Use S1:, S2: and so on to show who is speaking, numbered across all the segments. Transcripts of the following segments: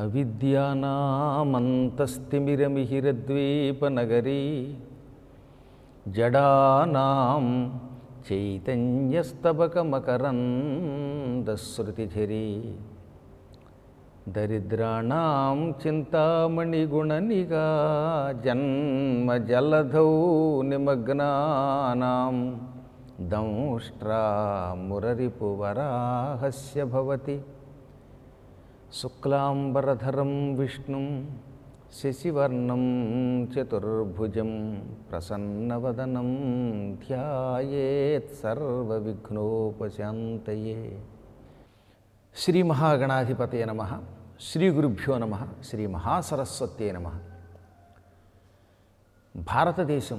S1: అవిద్యానామంతస్తిమిరమిహిరద్వీపనగరీ జడానాం చైతన్యస్తబకమకరందశ్రుతిఝరీ దరిద్రాణం చింతామణిగుణనిగా జన్మజలధౌ నిమగ్నానాం దంష్ట్రామురరిపువరాహస్య భవతి శుక్లాంబరధరం విష్ణుం శశివర్ణం చతుర్భుజం ప్రసన్నవదనం ధ్యాయేత్ సర్వవిఘ్నోపశాంతయే శ్రీ మహాగణాధిపతయ నమ శ్రీ గురుభ్యో నమ శ్రీ మహాసరస్వత్యే నమ భారతదేశం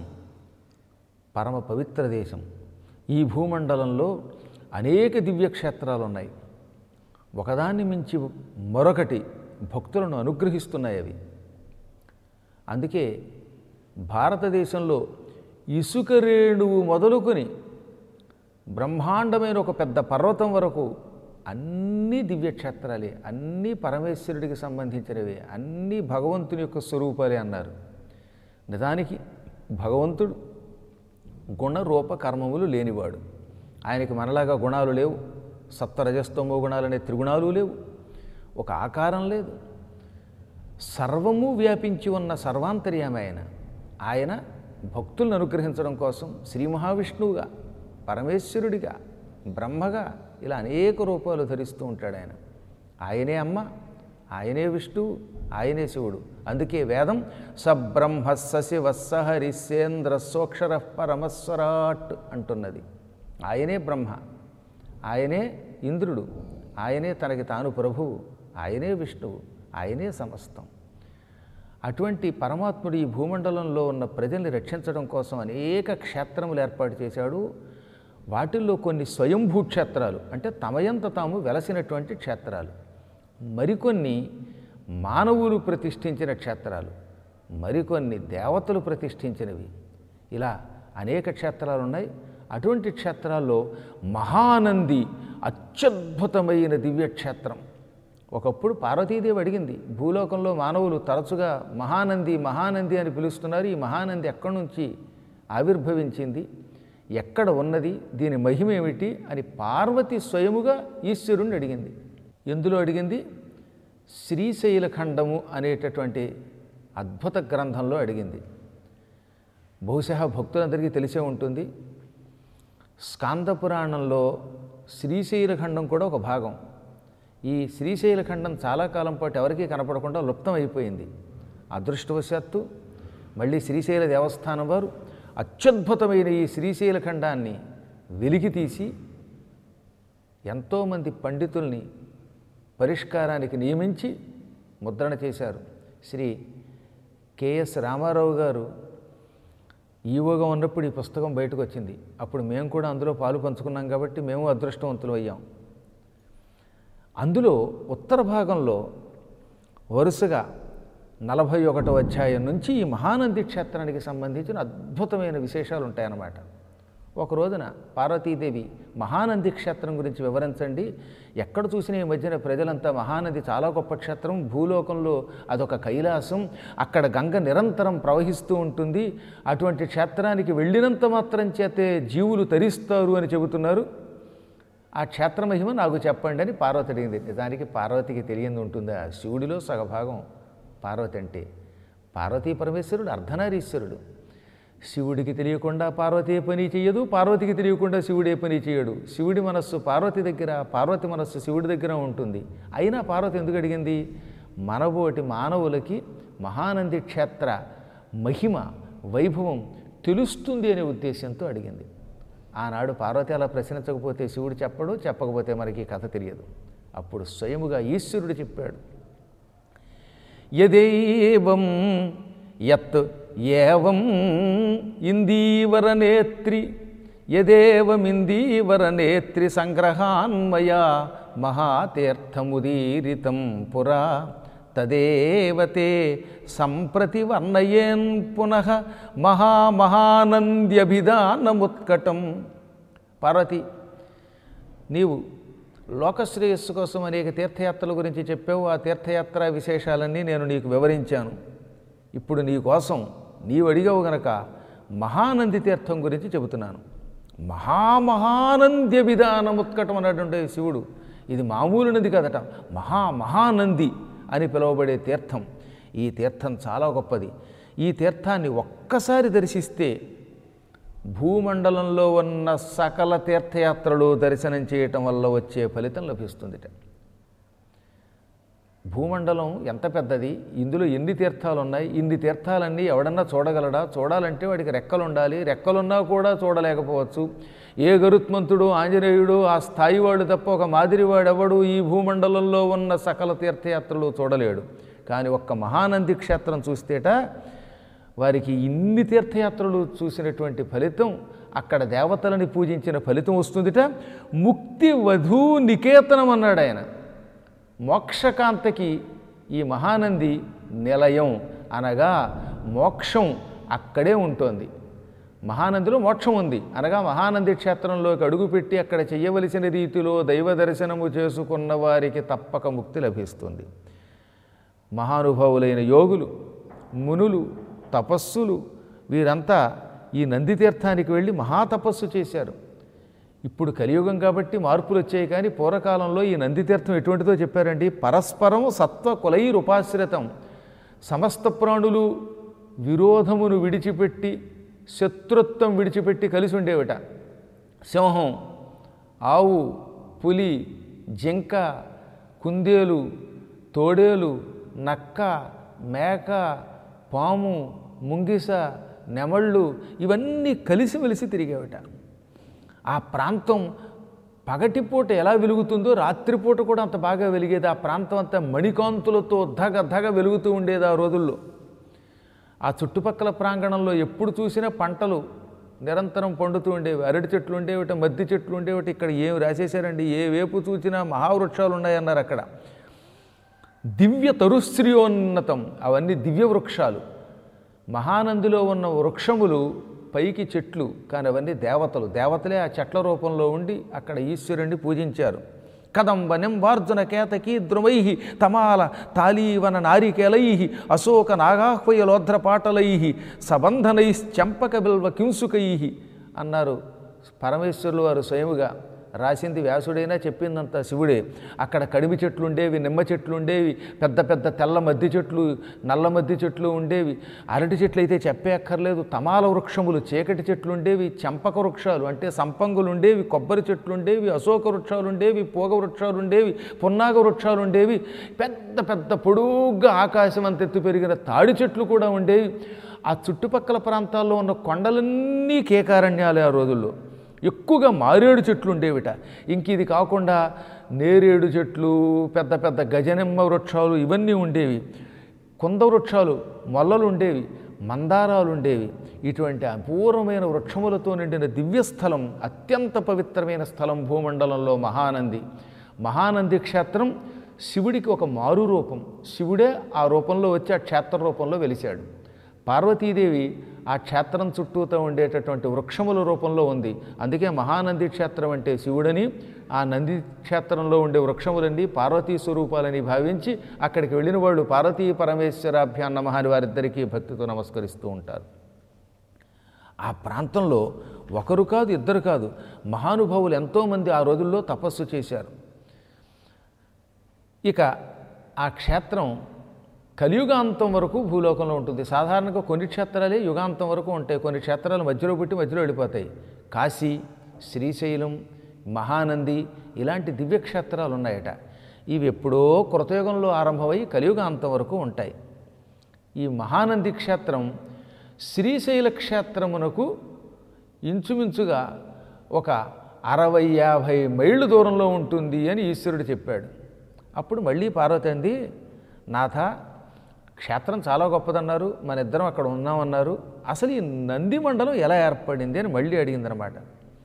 S1: పరమ పవిత్ర దేశం ఈ భూమండలంలో అనేక దివ్యక్షేత్రాలు ఉన్నాయి ఒకదాన్ని మించి మరొకటి భక్తులను అనుగ్రహిస్తున్నాయి అవి అందుకే భారతదేశంలో ఇసుక రేణువు మొదలుకొని బ్రహ్మాండమైన ఒక పెద్ద పర్వతం వరకు అన్ని దివ్యక్షేత్రాలే అన్నీ పరమేశ్వరుడికి సంబంధించినవే అన్నీ భగవంతుని యొక్క స్వరూపాలే అన్నారు నిజానికి భగవంతుడు గుణ రూప కర్మములు లేనివాడు ఆయనకి మనలాగా గుణాలు లేవు సప్తరజస్తమో గుణాలనే త్రిగుణాలు లేవు ఒక ఆకారం లేదు సర్వము వ్యాపించి ఉన్న సర్వాంతర్యామి ఆయన ఆయన భక్తులను అనుగ్రహించడం కోసం శ్రీ మహావిష్ణువుగా పరమేశ్వరుడిగా బ్రహ్మగా ఇలా అనేక రూపాలు ధరిస్తూ ఉంటాడు ఆయన ఆయనే అమ్మ ఆయనే విష్ణువు ఆయనే శివుడు అందుకే వేదం సబ్రహ్మ సశివ సహరిసేంద్ర సోక్షర పరమస్వరాట్ అంటున్నది ఆయనే బ్రహ్మ ఆయనే ఇంద్రుడు ఆయనే తనకి తాను ప్రభువు ఆయనే విష్ణువు ఆయనే సమస్తం అటువంటి పరమాత్ముడు ఈ భూమండలంలో ఉన్న ప్రజల్ని రక్షించడం కోసం అనేక క్షేత్రములు ఏర్పాటు చేశాడు వాటిల్లో కొన్ని స్వయంభూ క్షేత్రాలు అంటే తమయంత తాము వెలసినటువంటి క్షేత్రాలు మరికొన్ని మానవులు ప్రతిష్ఠించిన క్షేత్రాలు మరికొన్ని దేవతలు ప్రతిష్ఠించినవి ఇలా అనేక క్షేత్రాలు ఉన్నాయి అటువంటి క్షేత్రాల్లో మహానంది అత్యద్భుతమైన దివ్యక్షేత్రం ఒకప్పుడు పార్వతీదేవి అడిగింది భూలోకంలో మానవులు తరచుగా మహానంది మహానంది అని పిలుస్తున్నారు ఈ మహానంది ఎక్కడి నుంచి ఆవిర్భవించింది ఎక్కడ ఉన్నది దీని మహిమ ఏమిటి అని పార్వతి స్వయముగా ఈశ్వరుణ్ణి అడిగింది ఎందులో అడిగింది శ్రీశైలఖండము అనేటటువంటి అద్భుత గ్రంథంలో అడిగింది బహుశా భక్తులందరికీ తెలిసే ఉంటుంది స్కాంద పురాణంలో శ్రీశైలఖండం కూడా ఒక భాగం ఈ శ్రీశైలఖండం చాలా కాలం పాటు ఎవరికీ కనపడకుండా లుప్తం అయిపోయింది అదృష్టవశాత్తు మళ్ళీ శ్రీశైల దేవస్థానం వారు అత్యద్భుతమైన ఈ శ్రీశైలఖండాన్ని వెలికి తీసి ఎంతోమంది పండితుల్ని పరిష్కారానికి నియమించి ముద్రణ చేశారు శ్రీ కెఎస్ రామారావు గారు ఈవోగా ఉన్నప్పుడు ఈ పుస్తకం బయటకు వచ్చింది అప్పుడు మేము కూడా అందులో పాలు పంచుకున్నాం కాబట్టి మేము అదృష్టవంతులు అయ్యాం అందులో ఉత్తర భాగంలో వరుసగా నలభై ఒకటో అధ్యాయం నుంచి ఈ మహానంది క్షేత్రానికి సంబంధించిన అద్భుతమైన విశేషాలు ఉంటాయన్నమాట ఒక రోజున పార్వతీదేవి మహానంది క్షేత్రం గురించి వివరించండి ఎక్కడ చూసినా ఈ మధ్యన ప్రజలంతా మహానది చాలా గొప్ప క్షేత్రం భూలోకంలో అదొక కైలాసం అక్కడ గంగ నిరంతరం ప్రవహిస్తూ ఉంటుంది అటువంటి క్షేత్రానికి వెళ్ళినంత మాత్రం చేతే జీవులు తరిస్తారు అని చెబుతున్నారు ఆ క్షేత్ర మహిమ నాకు చెప్పండి అని పార్వతి అడిగింది నిజానికి పార్వతికి తెలియంది ఉంటుందా శివుడిలో సగభాగం పార్వతి అంటే పార్వతీ పరమేశ్వరుడు అర్ధనారీశ్వరుడు శివుడికి తెలియకుండా పార్వతి ఏ పని చేయదు పార్వతికి తెలియకుండా శివుడు ఏ పని చేయడు శివుడి మనస్సు పార్వతి దగ్గర పార్వతి మనస్సు శివుడి దగ్గర ఉంటుంది అయినా పార్వతి ఎందుకు అడిగింది మనబోటి మానవులకి మహానంది క్షేత్ర మహిమ వైభవం తెలుస్తుంది అనే ఉద్దేశంతో అడిగింది ఆనాడు పార్వతి అలా ప్రశ్నించకపోతే శివుడు చెప్పడు చెప్పకపోతే మనకి కథ తెలియదు అప్పుడు స్వయముగా ఈశ్వరుడు చెప్పాడు యదేవం యత్ ఏవం ఇందీవరనేత్రి యదేవమిందీవరనేత్రి సంగ్రహాన్మయా మహాతీర్థముదీరితం పురా తదేవతే సంప్రతి వర్ణయేన్ పునః మహామహానంద్యభిధానముత్కటం పార్వతి నీవు లోకశ్రేయస్సు కోసం అనేక తీర్థయాత్రల గురించి చెప్పావు ఆ తీర్థయాత్ర విశేషాలన్నీ నేను నీకు వివరించాను ఇప్పుడు నీ కోసం నీవు అడిగావు గనక మహానంది తీర్థం గురించి చెబుతున్నాను మహామహానంద్య విధానం ఉత్కటం అన్నటువంటి శివుడు ఇది మామూలు నది కదట మహా మహానంది అని పిలువబడే తీర్థం ఈ తీర్థం చాలా గొప్పది ఈ తీర్థాన్ని ఒక్కసారి దర్శిస్తే భూమండలంలో ఉన్న సకల తీర్థయాత్రలు దర్శనం చేయటం వల్ల వచ్చే ఫలితం లభిస్తుందిట భూమండలం ఎంత పెద్దది ఇందులో ఎన్ని తీర్థాలు ఉన్నాయి ఇన్ని తీర్థాలన్నీ ఎవడన్నా చూడగలడా చూడాలంటే వాడికి రెక్కలు ఉండాలి రెక్కలున్నా కూడా చూడలేకపోవచ్చు ఏ గరుత్మంతుడు ఆంజనేయుడు ఆ స్థాయి వాడు తప్ప ఒక మాదిరి వాడెవడు ఈ భూమండలంలో ఉన్న సకల తీర్థయాత్రలు చూడలేడు కానీ ఒక్క మహానంది క్షేత్రం చూస్తేట వారికి ఇన్ని తీర్థయాత్రలు చూసినటువంటి ఫలితం అక్కడ దేవతలని పూజించిన ఫలితం వస్తుందిట ముక్తి వధూ నికేతనం అన్నాడు ఆయన మోక్షకాంతకి ఈ మహానంది నిలయం అనగా మోక్షం అక్కడే ఉంటుంది మహానందిలో మోక్షం ఉంది అనగా మహానంది క్షేత్రంలోకి అడుగుపెట్టి అక్కడ చేయవలసిన రీతిలో దైవ దర్శనము చేసుకున్న వారికి తప్పక ముక్తి లభిస్తుంది మహానుభావులైన యోగులు మునులు తపస్సులు వీరంతా ఈ నంది తీర్థానికి వెళ్ళి మహాతపస్సు చేశారు ఇప్పుడు కలియుగం కాబట్టి మార్పులు వచ్చాయి కానీ పూర్వకాలంలో ఈ నంది తీర్థం ఎటువంటిదో చెప్పారండి పరస్పరం సత్వ కులైరుపాశ్రితం సమస్త ప్రాణులు విరోధమును విడిచిపెట్టి శత్రుత్వం విడిచిపెట్టి కలిసి ఉండేవిట సింహం ఆవు పులి జింక కుందేలు తోడేలు నక్క మేక పాము ముంగిస నెమళ్ళు ఇవన్నీ కలిసిమెలిసి తిరిగేవిట ఆ ప్రాంతం పగటిపూట ఎలా వెలుగుతుందో రాత్రిపూట కూడా అంత బాగా వెలిగేది ఆ ప్రాంతం అంతా మణికాంతులతో ధగ ధగ వెలుగుతూ ఉండేది ఆ రోజుల్లో ఆ చుట్టుపక్కల ప్రాంగణంలో ఎప్పుడు చూసినా పంటలు నిరంతరం పండుతూ ఉండేవి అరటి చెట్లు ఉండేవిట మద్ది చెట్లు ఉండేవిట ఇక్కడ ఏం రాసేశారండి ఏ వేపు చూసినా మహావృక్షాలు ఉన్నాయన్నారు అక్కడ దివ్య తరుశ్రీయోన్నతం అవన్నీ దివ్య వృక్షాలు మహానందిలో ఉన్న వృక్షములు పైకి చెట్లు కానీ అవన్నీ దేవతలు దేవతలే ఆ చెట్ల రూపంలో ఉండి అక్కడ ఈశ్వరుణ్ణి పూజించారు కదంబ నింబార్జున కేతకీ ద్రుమై తమాల తాళీవన నారికేలై అశోక నాగాహ్వయలోధ్ర పాటలై సబంధనైశ్చంపక బిల్వ కింసుకై అన్నారు పరమేశ్వరులు వారు స్వయముగా రాసింది వ్యాసుడైనా చెప్పిందంత శివుడే అక్కడ కడిమి చెట్లు ఉండేవి నిమ్మ చెట్లు ఉండేవి పెద్ద పెద్ద తెల్ల మద్ది చెట్లు నల్ల మద్ది చెట్లు ఉండేవి అరటి చెట్లు అయితే చెప్పే అక్కర్లేదు తమాల వృక్షములు చీకటి చెట్లు ఉండేవి చెంపక వృక్షాలు అంటే సంపంగులు ఉండేవి కొబ్బరి చెట్లు ఉండేవి అశోక వృక్షాలు ఉండేవి పోగ వృక్షాలు ఉండేవి పున్నాగ వృక్షాలు ఉండేవి పెద్ద పెద్ద పొడుగ్గా ఆకాశం అంత ఎత్తు పెరిగిన తాడి చెట్లు కూడా ఉండేవి ఆ చుట్టుపక్కల ప్రాంతాల్లో ఉన్న కొండలన్నీ కేకారణ్యాలే ఆ రోజుల్లో ఎక్కువగా మారేడు చెట్లు ఉండేవిట ఇంక ఇది కాకుండా నేరేడు చెట్లు పెద్ద పెద్ద గజనిమ్మ వృక్షాలు ఇవన్నీ ఉండేవి కుంద వృక్షాలు మొల్లలు ఉండేవి మందారాలు ఉండేవి ఇటువంటి అపూర్వమైన వృక్షములతో నిండిన దివ్యస్థలం అత్యంత పవిత్రమైన స్థలం భూమండలంలో మహానంది మహానంది క్షేత్రం శివుడికి ఒక మారు రూపం శివుడే ఆ రూపంలో వచ్చి ఆ క్షేత్ర రూపంలో వెలిశాడు పార్వతీదేవి ఆ క్షేత్రం చుట్టూతో ఉండేటటువంటి వృక్షముల రూపంలో ఉంది అందుకే మహానంది క్షేత్రం అంటే శివుడని ఆ నంది క్షేత్రంలో ఉండే వృక్షములన్నీ పార్వతీ స్వరూపాలని భావించి అక్కడికి వెళ్ళిన వాళ్ళు పార్వతీ పరమేశ్వరాభ్యాన్ నమహాని వారిద్దరికీ భక్తితో నమస్కరిస్తూ ఉంటారు ఆ ప్రాంతంలో ఒకరు కాదు ఇద్దరు కాదు మహానుభావులు ఎంతోమంది ఆ రోజుల్లో తపస్సు చేశారు ఇక ఆ క్షేత్రం కలియుగాంతం వరకు భూలోకంలో ఉంటుంది సాధారణంగా కొన్ని క్షేత్రాలే యుగాంతం వరకు ఉంటాయి కొన్ని క్షేత్రాలు మధ్యలో పుట్టి మధ్యలో వెళ్ళిపోతాయి కాశీ శ్రీశైలం మహానంది ఇలాంటి దివ్యక్షేత్రాలు ఉన్నాయట ఇవి ఎప్పుడో కృతయుగంలో ఆరంభమై కలియుగాంతం వరకు ఉంటాయి ఈ మహానంది క్షేత్రం శ్రీశైల క్షేత్రమునకు ఇంచుమించుగా ఒక అరవై యాభై మైళ్ళు దూరంలో ఉంటుంది అని ఈశ్వరుడు చెప్పాడు అప్పుడు మళ్ళీ పార్వతి అంది నాథ క్షేత్రం చాలా గొప్పదన్నారు మన ఇద్దరం అక్కడ ఉన్నామన్నారు అసలు ఈ నంది మండలం ఎలా ఏర్పడింది అని మళ్ళీ అడిగిందనమాట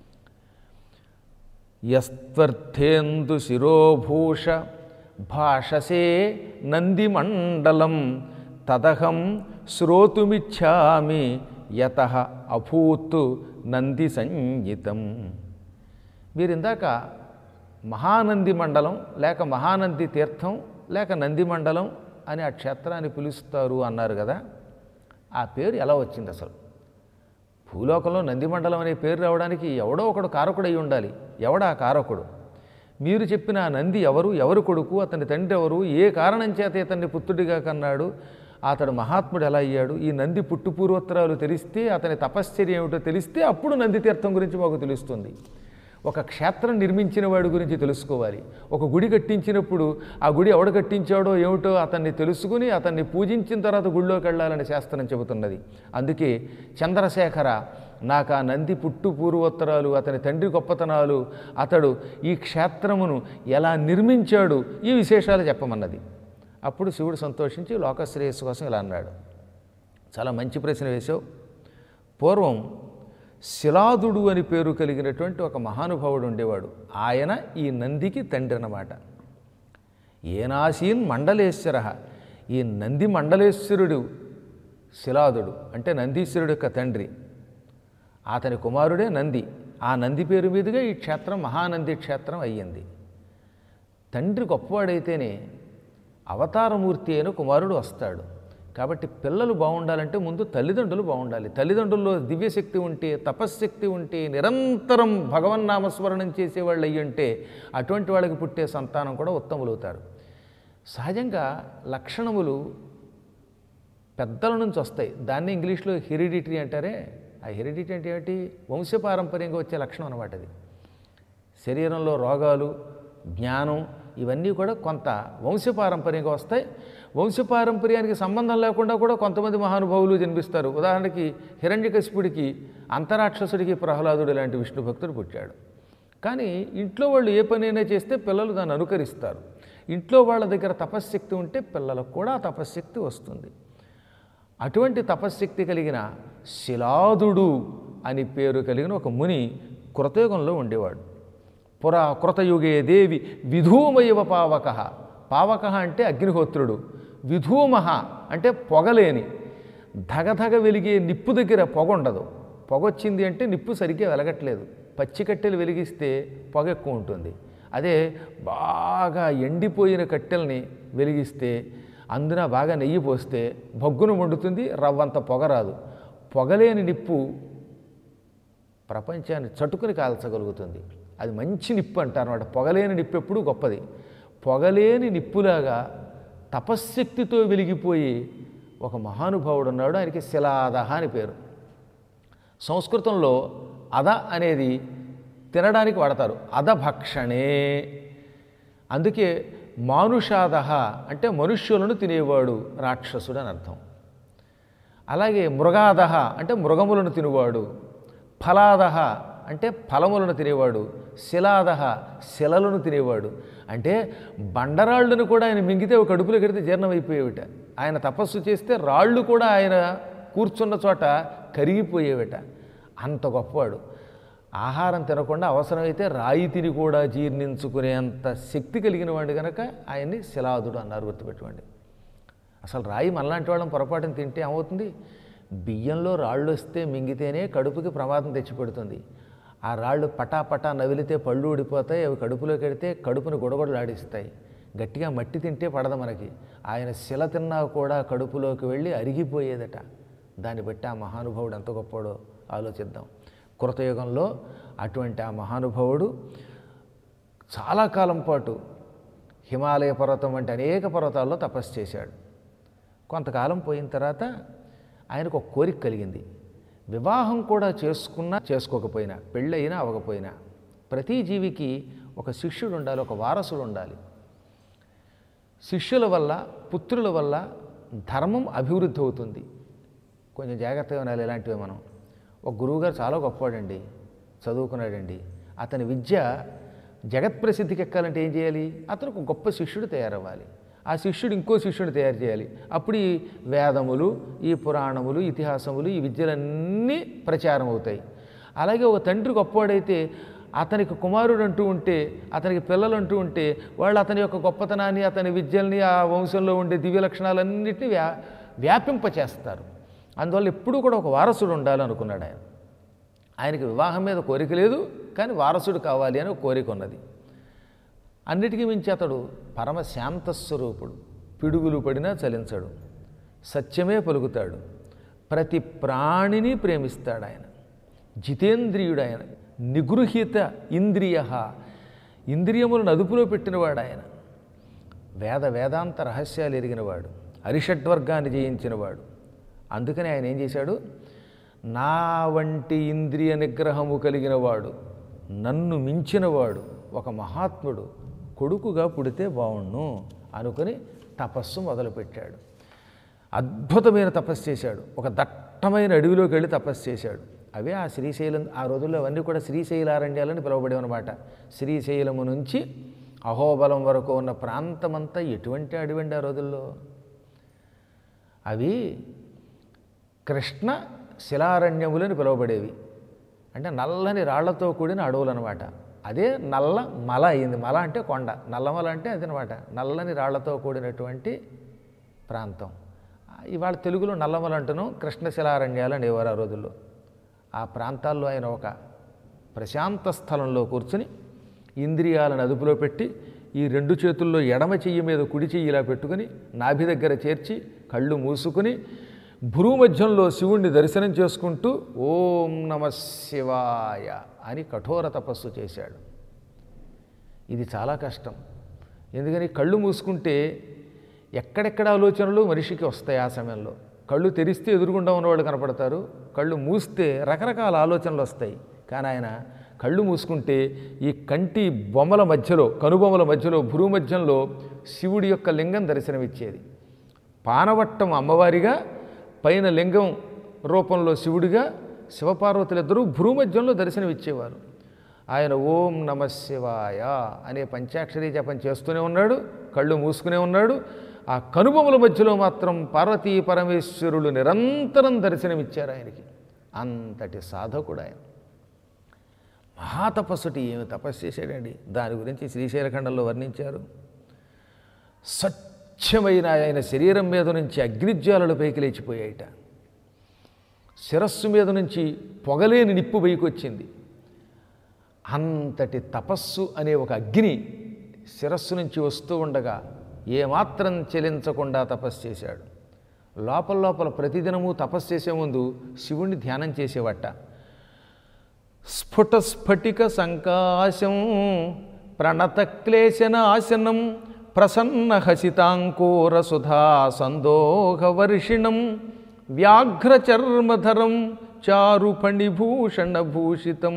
S1: యస్త్వర్థేందు శిరోభూష భాషసే నంది మండలం తదహం శ్రోతుమిచ్చామి యత అభూత్ నంది సంగీతం మీరు ఇందాక మహానంది మండలం లేక మహానంది తీర్థం లేక నంది మండలం అని ఆ క్షేత్రాన్ని పిలుస్తారు అన్నారు కదా ఆ పేరు ఎలా వచ్చింది అసలు భూలోకంలో నందిమండలం అనే పేరు రావడానికి ఎవడో ఒకడు కారకుడు అయి ఉండాలి ఎవడా కారకుడు మీరు చెప్పిన ఆ నంది ఎవరు ఎవరు కొడుకు అతని తండ్రి ఎవరు ఏ కారణం చేత ఇతన్ని పుత్రుడిగా కన్నాడు అతడు మహాత్ముడు ఎలా అయ్యాడు ఈ నంది పుట్టు పూర్వోత్తరాలు తెలిస్తే అతని తపశ్చర్య ఏమిటో తెలిస్తే అప్పుడు నంది తీర్థం గురించి మాకు తెలుస్తుంది ఒక క్షేత్రం నిర్మించిన వాడి గురించి తెలుసుకోవాలి ఒక గుడి కట్టించినప్పుడు ఆ గుడి ఎవడు కట్టించాడో ఏమిటో అతన్ని తెలుసుకుని అతన్ని పూజించిన తర్వాత గుడిలోకి వెళ్ళాలని శాస్త్రం చెబుతున్నది అందుకే చంద్రశేఖర నాకు ఆ నంది పుట్టు పూర్వోత్తరాలు అతని తండ్రి గొప్పతనాలు అతడు ఈ క్షేత్రమును ఎలా నిర్మించాడు ఈ విశేషాలు చెప్పమన్నది అప్పుడు శివుడు సంతోషించి లోకశ్రేయస్సు కోసం ఇలా అన్నాడు చాలా మంచి ప్రశ్న వేశావు పూర్వం శిలాదుడు అని పేరు కలిగినటువంటి ఒక మహానుభావుడు ఉండేవాడు ఆయన ఈ నందికి తండ్రి అన్నమాట ఏనాసీన్ మండలేశ్వర ఈ నంది మండలేశ్వరుడు శిలాదుడు అంటే నందీశ్వరుడు యొక్క తండ్రి అతని కుమారుడే నంది ఆ నంది పేరు మీదుగా ఈ క్షేత్రం మహానంది క్షేత్రం అయ్యింది తండ్రి గొప్పవాడైతేనే అవతారమూర్తి అయిన కుమారుడు వస్తాడు కాబట్టి పిల్లలు బాగుండాలంటే ముందు తల్లిదండ్రులు బాగుండాలి తల్లిదండ్రుల్లో దివ్యశక్తి ఉంటే తపశ్శక్తి ఉంటే నిరంతరం భగవన్నామస్మరణం చేసేవాళ్ళు అయ్యుంటే అటువంటి వాళ్ళకి పుట్టే సంతానం కూడా ఉత్తములవుతారు సహజంగా లక్షణములు పెద్దల నుంచి వస్తాయి దాన్ని ఇంగ్లీష్లో హెరిడిటరీ అంటారే ఆ హెరిడిటరీ అంటే ఏమిటి వంశపారంపర్యంగా వచ్చే లక్షణం అనమాట అది శరీరంలో రోగాలు జ్ఞానం ఇవన్నీ కూడా కొంత వంశపారంపర్యంగా వస్తాయి వంశపారంపర్యానికి సంబంధం లేకుండా కూడా కొంతమంది మహానుభావులు జన్మిస్తారు ఉదాహరణకి హిరణ్యకశిపుడికి అంతరాక్షసుడికి ప్రహ్లాదుడు లాంటి విష్ణు భక్తుడు పుట్టాడు కానీ ఇంట్లో వాళ్ళు ఏ పనైనా చేస్తే పిల్లలు దాన్ని అనుకరిస్తారు ఇంట్లో వాళ్ళ దగ్గర తపశ్శక్తి ఉంటే పిల్లలకు కూడా ఆ తపశ్శక్తి వస్తుంది అటువంటి తపశ్శక్తి కలిగిన శిలాదుడు అని పేరు కలిగిన ఒక ముని కృతయుగంలో ఉండేవాడు పురా కృతయుగే దేవి విధూమయవ పావక పావక అంటే అగ్నిహోత్రుడు విధూమహ అంటే పొగలేని ధగధగ వెలిగే నిప్పు దగ్గర పొగ ఉండదు పొగ వచ్చింది అంటే నిప్పు సరిగ్గా వెలగట్లేదు పచ్చి కట్టెలు వెలిగిస్తే పొగ ఎక్కువ ఉంటుంది అదే బాగా ఎండిపోయిన కట్టెల్ని వెలిగిస్తే అందున బాగా నెయ్యి పోస్తే బొగ్గును వండుతుంది రవ్వంత పొగ రాదు పొగలేని నిప్పు ప్రపంచాన్ని చటుకుని కాల్చగలుగుతుంది అది మంచి నిప్పు అంటారు అనమాట పొగలేని నిప్పు ఎప్పుడూ గొప్పది పొగలేని నిప్పులాగా తపశ్శక్తితో వెలిగిపోయి ఒక మహానుభావుడు ఉన్నాడు ఆయనకి శిలాదహ అని పేరు సంస్కృతంలో అద అనేది తినడానికి వాడతారు అదభక్షణే అందుకే మానుషాదహ అంటే మనుష్యులను తినేవాడు రాక్షసుడు అని అర్థం అలాగే మృగాదహ అంటే మృగములను తినేవాడు ఫలాదహ అంటే ఫలములను తినేవాడు శిలాదహ శిలలను తినేవాడు అంటే బండరాళ్ళను కూడా ఆయన మింగితే ఒక కడుపులో కడితే జీర్ణమైపోయేవిట ఆయన తపస్సు చేస్తే రాళ్ళు కూడా ఆయన కూర్చున్న చోట కరిగిపోయేవిట అంత గొప్పవాడు ఆహారం తినకుండా అవసరమైతే రాయి తిని కూడా జీర్ణించుకునేంత శక్తి కలిగిన వాడు కనుక ఆయన్ని శిలాదుడు అన్నారు గుర్తుపెట్టుకోండి అసలు రాయి మనలాంటి వాళ్ళం పొరపాటున తింటే ఏమవుతుంది బియ్యంలో రాళ్ళు వస్తే మింగితేనే కడుపుకి ప్రమాదం తెచ్చిపెడుతుంది ఆ రాళ్ళు పటా పటా నవిలితే పళ్ళు ఊడిపోతాయి అవి కడుపులోకి వెడితే కడుపును గొడగొడలాడిస్తాయి గట్టిగా మట్టి తింటే పడదు మనకి ఆయన శిల తిన్నా కూడా కడుపులోకి వెళ్ళి అరిగిపోయేదట దాన్ని బట్టి ఆ మహానుభావుడు ఎంత గొప్పవాడో ఆలోచిద్దాం కృతయుగంలో అటువంటి ఆ మహానుభావుడు చాలా కాలం పాటు హిమాలయ పర్వతం వంటి అనేక పర్వతాల్లో తపస్సు చేశాడు కొంతకాలం పోయిన తర్వాత ఆయనకు ఒక కోరిక కలిగింది వివాహం కూడా చేసుకున్నా చేసుకోకపోయినా పెళ్ళైనా అవ్వకపోయినా ప్రతి జీవికి ఒక శిష్యుడు ఉండాలి ఒక వారసుడు ఉండాలి శిష్యుల వల్ల పుత్రుల వల్ల ధర్మం అభివృద్ధి అవుతుంది కొంచెం జాగ్రత్తగా ఉండాలి ఇలాంటివి మనం ఒక గురువుగారు చాలా గొప్పవాడండి చదువుకున్నాడండి అతని విద్య జగత్ప్రసిద్ధికి ఎక్కాలంటే ఏం చేయాలి అతను ఒక గొప్ప శిష్యుడు తయారవ్వాలి ఆ శిష్యుడు ఇంకో శిష్యుడు తయారు చేయాలి అప్పుడు ఈ వేదములు ఈ పురాణములు ఇతిహాసములు ఈ విద్యలన్నీ ప్రచారం అవుతాయి అలాగే ఒక తండ్రి గొప్పవాడైతే అతనికి కుమారుడు అంటూ ఉంటే అతనికి పిల్లలు అంటూ ఉంటే వాళ్ళు అతని యొక్క గొప్పతనాన్ని అతని విద్యల్ని ఆ వంశంలో ఉండే దివ్య లక్షణాలన్నింటినీ వ్యా వ్యాపింపచేస్తారు అందువల్ల ఎప్పుడూ కూడా ఒక వారసుడు ఉండాలనుకున్నాడు ఆయన ఆయనకి వివాహం మీద కోరిక లేదు కానీ వారసుడు కావాలి అని ఒక కోరిక ఉన్నది అన్నిటికీ మించి అతడు పరమ శాంతస్వరూపుడు పిడుగులు పడినా చలించడు సత్యమే పలుకుతాడు ప్రతి ప్రాణిని ప్రేమిస్తాడు ఆయన జితేంద్రియుడు ఆయన నిగృహీత ఇంద్రియ ఇంద్రియములను అదుపులో పెట్టినవాడు ఆయన వేద వేదాంత రహస్యాలు ఎరిగినవాడు అరిషడ్వర్గాన్ని జయించినవాడు అందుకని ఆయన ఏం చేశాడు నా వంటి ఇంద్రియ నిగ్రహము కలిగినవాడు నన్ను మించినవాడు ఒక మహాత్ముడు కొడుకుగా పుడితే బావుణ్ణు అనుకుని తపస్సు మొదలుపెట్టాడు అద్భుతమైన తపస్సు చేశాడు ఒక దట్టమైన అడవిలోకి వెళ్ళి తపస్సు చేశాడు అవే ఆ శ్రీశైలం ఆ రోజుల్లో అవన్నీ కూడా శ్రీశైలారణ్యాలని పిలువబడేవన్నమాట శ్రీశైలము నుంచి అహోబలం వరకు ఉన్న ప్రాంతమంతా ఎటువంటి అడవండి ఆ రోజుల్లో అవి కృష్ణ శిలారణ్యములని పిలువబడేవి అంటే నల్లని రాళ్లతో కూడిన అడవులు అనమాట అదే నల్ల మల అయింది మల అంటే కొండ నల్లమల అంటే అదనమాట నల్లని రాళ్లతో కూడినటువంటి ప్రాంతం ఇవాళ తెలుగులో నల్లమల అంటును కృష్ణశిలారణ్యాలు అనేవారు ఆ రోజుల్లో ఆ ప్రాంతాల్లో ఆయన ఒక ప్రశాంత స్థలంలో కూర్చుని ఇంద్రియాలను అదుపులో పెట్టి ఈ రెండు చేతుల్లో ఎడమ చెయ్యి మీద కుడి చెయ్యి ఇలా పెట్టుకుని నాభి దగ్గర చేర్చి కళ్ళు మూసుకుని భూమధ్యంలో శివుణ్ణి దర్శనం చేసుకుంటూ ఓం నమ శివాయ అని కఠోర తపస్సు చేశాడు ఇది చాలా కష్టం ఎందుకని కళ్ళు మూసుకుంటే ఎక్కడెక్కడ ఆలోచనలు మనిషికి వస్తాయి ఆ సమయంలో కళ్ళు తెరిస్తే ఎదురుగుండా ఉన్నవాళ్ళు కనపడతారు కళ్ళు మూస్తే రకరకాల ఆలోచనలు వస్తాయి కానీ ఆయన కళ్ళు మూసుకుంటే ఈ కంటి బొమ్మల మధ్యలో కనుబొమ్మల మధ్యలో భ్రూ మధ్యంలో శివుడి యొక్క లింగం దర్శనమిచ్చేది పానవట్టం అమ్మవారిగా పైన లింగం రూపంలో శివుడిగా శివపార్వతులిద్దరూ భ్రూమధ్యంలో దర్శనమిచ్చేవారు ఆయన ఓం నమ శివాయ అనే పంచాక్షరీ జపం చేస్తూనే ఉన్నాడు కళ్ళు మూసుకునే ఉన్నాడు ఆ కనుబొమ్మల మధ్యలో మాత్రం పార్వతీ పరమేశ్వరులు నిరంతరం దర్శనమిచ్చారు ఆయనకి అంతటి సాధకుడు ఆయన మహాతపస్సుటి ఏమి తపస్సు చేశాడండి దాని గురించి శ్రీశైలఖండంలో వర్ణించారు స్వచ్ఛమైన ఆయన శరీరం మీద నుంచి అగ్నిజ్వాలలు పైకి లేచిపోయాయిట శిరస్సు మీద నుంచి పొగలేని నిప్పు పైకొచ్చింది అంతటి తపస్సు అనే ఒక అగ్ని శిరస్సు నుంచి వస్తూ ఉండగా ఏమాత్రం చెలించకుండా తపస్సు చేశాడు లోపల లోపల ప్రతిదినము తపస్సు చేసే ముందు శివుణ్ణి ధ్యానం చేసేవట స్ఫుట స్ఫటిక సంకాశం ప్రణత క్లేశనాశనం ప్రసన్న హసితాంకోర సుధా సందోహవర్షిణం వ్యాఘ్రచర్మధరం చారు ఫణిభూషణభూషితం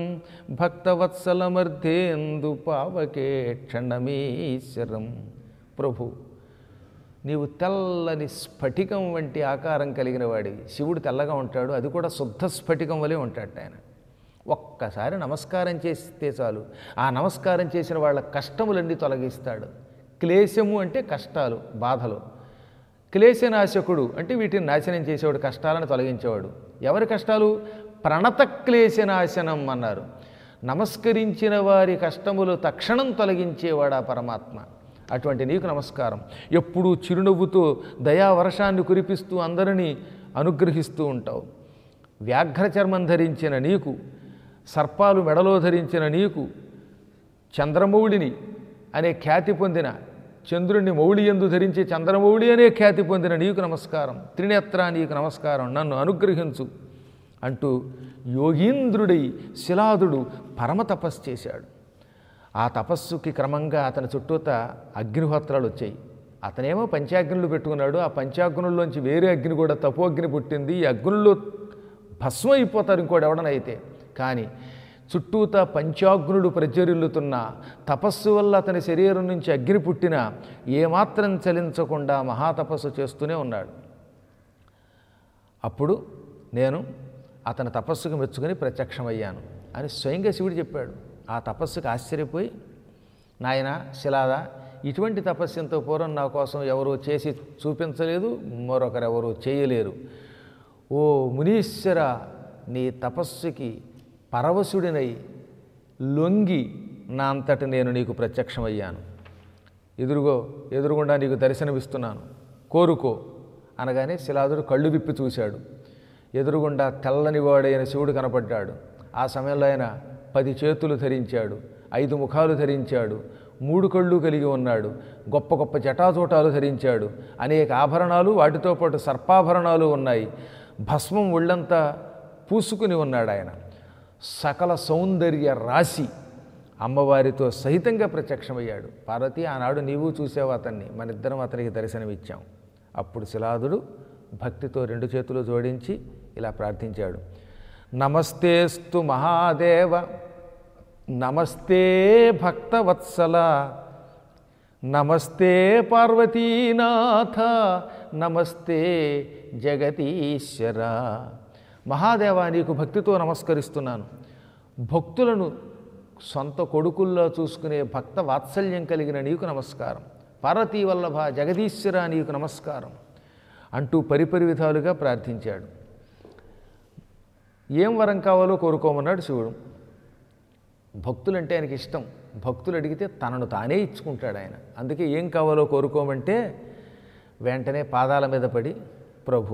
S1: భక్తవత్సలమర్ధేందు పావకే క్షణమీశ్వరం ప్రభు నీవు తెల్లని స్ఫటికం వంటి ఆకారం కలిగిన వాడివి శివుడు తెల్లగా ఉంటాడు అది కూడా శుద్ధ స్ఫటికం వలె ఉంటాడు ఆయన ఒక్కసారి నమస్కారం చేస్తే చాలు ఆ నమస్కారం చేసిన వాళ్ళ కష్టములన్నీ తొలగిస్తాడు క్లేశము అంటే కష్టాలు బాధలు క్లేశనాశకుడు అంటే వీటిని నాశనం చేసేవాడు కష్టాలను తొలగించేవాడు ఎవరి కష్టాలు ప్రణత క్లేశనాశనం అన్నారు నమస్కరించిన వారి కష్టములు తక్షణం తొలగించేవాడు ఆ పరమాత్మ అటువంటి నీకు నమస్కారం ఎప్పుడూ చిరునవ్వుతో దయావర్షాన్ని కురిపిస్తూ అందరినీ అనుగ్రహిస్తూ ఉంటావు వ్యాఘ్రచర్మం ధరించిన నీకు సర్పాలు మెడలో ధరించిన నీకు చంద్రమౌళిని అనే ఖ్యాతి పొందిన చంద్రుణ్ణి మౌళి ఎందు ధరించి చంద్రమౌళి అనే ఖ్యాతి పొందిన నీకు నమస్కారం త్రినేత్ర నీకు నమస్కారం నన్ను అనుగ్రహించు అంటూ యోగీంద్రుడై శిలాదుడు పరమ తపస్సు చేశాడు ఆ తపస్సుకి క్రమంగా అతని చుట్టూత అగ్నిహోత్రాలు వచ్చాయి అతనేమో పంచాగ్నులు పెట్టుకున్నాడు ఆ పంచాగ్నుల్లోంచి వేరే అగ్ని కూడా తపోగ్ని పుట్టింది ఈ అగ్నుల్లో భస్మం అయిపోతారు ఇంకోటి ఎవడనైతే కానీ చుట్టూత పంచాగ్నులు ప్రజ్వరిల్లుతున్న తపస్సు వల్ల అతని శరీరం నుంచి అగ్ని పుట్టిన ఏమాత్రం చలించకుండా మహాతపస్సు చేస్తూనే ఉన్నాడు అప్పుడు నేను అతని తపస్సుకు మెచ్చుకొని ప్రత్యక్షమయ్యాను అని స్వయంగా శివుడు చెప్పాడు ఆ తపస్సుకు ఆశ్చర్యపోయి నాయన శిలాద ఇటువంటి తపస్సు ఎంతో పూర్వం నా కోసం ఎవరూ చేసి చూపించలేదు మరొకరెవరూ చేయలేరు ఓ మునీశ్వర నీ తపస్సుకి పరవశుడినై లొంగి నా అంతటి నేను నీకు ప్రత్యక్షమయ్యాను ఎదురుగో ఎదురుగుండా నీకు దర్శనమిస్తున్నాను కోరుకో అనగానే శిలాదుడు కళ్ళు విప్పి చూశాడు ఎదురుగుండా తెల్లని వాడైన శివుడు కనపడ్డాడు ఆ సమయంలో ఆయన పది చేతులు ధరించాడు ఐదు ముఖాలు ధరించాడు మూడు కళ్ళు కలిగి ఉన్నాడు గొప్ప గొప్ప జటాజూటాలు ధరించాడు అనేక ఆభరణాలు వాటితో పాటు సర్పాభరణాలు ఉన్నాయి భస్మం ఒళ్ళంతా పూసుకుని ఉన్నాడు ఆయన సకల సౌందర్య రాశి అమ్మవారితో సహితంగా ప్రత్యక్షమయ్యాడు పార్వతి ఆనాడు నీవు చూసావు అతన్ని మనిద్దరం అతనికి దర్శనమిచ్చాం అప్పుడు శిలాదుడు భక్తితో రెండు చేతులు జోడించి ఇలా ప్రార్థించాడు నమస్తేస్తు మహాదేవ నమస్తే భక్తవత్సల నమస్తే పార్వతీనాథ నమస్తే జగతీశ్వర మహాదేవా నీకు భక్తితో నమస్కరిస్తున్నాను భక్తులను సొంత కొడుకుల్లో చూసుకునే భక్త వాత్సల్యం కలిగిన నీకు నమస్కారం పార్వతీ వల్లభ జగదీశ్వర నీకు నమస్కారం అంటూ పరిపరి విధాలుగా ప్రార్థించాడు ఏం వరం కావాలో కోరుకోమన్నాడు శివుడు భక్తులంటే ఆయనకి ఇష్టం భక్తులు అడిగితే తనను తానే ఇచ్చుకుంటాడు ఆయన అందుకే ఏం కావాలో కోరుకోమంటే వెంటనే పాదాల మీద పడి ప్రభు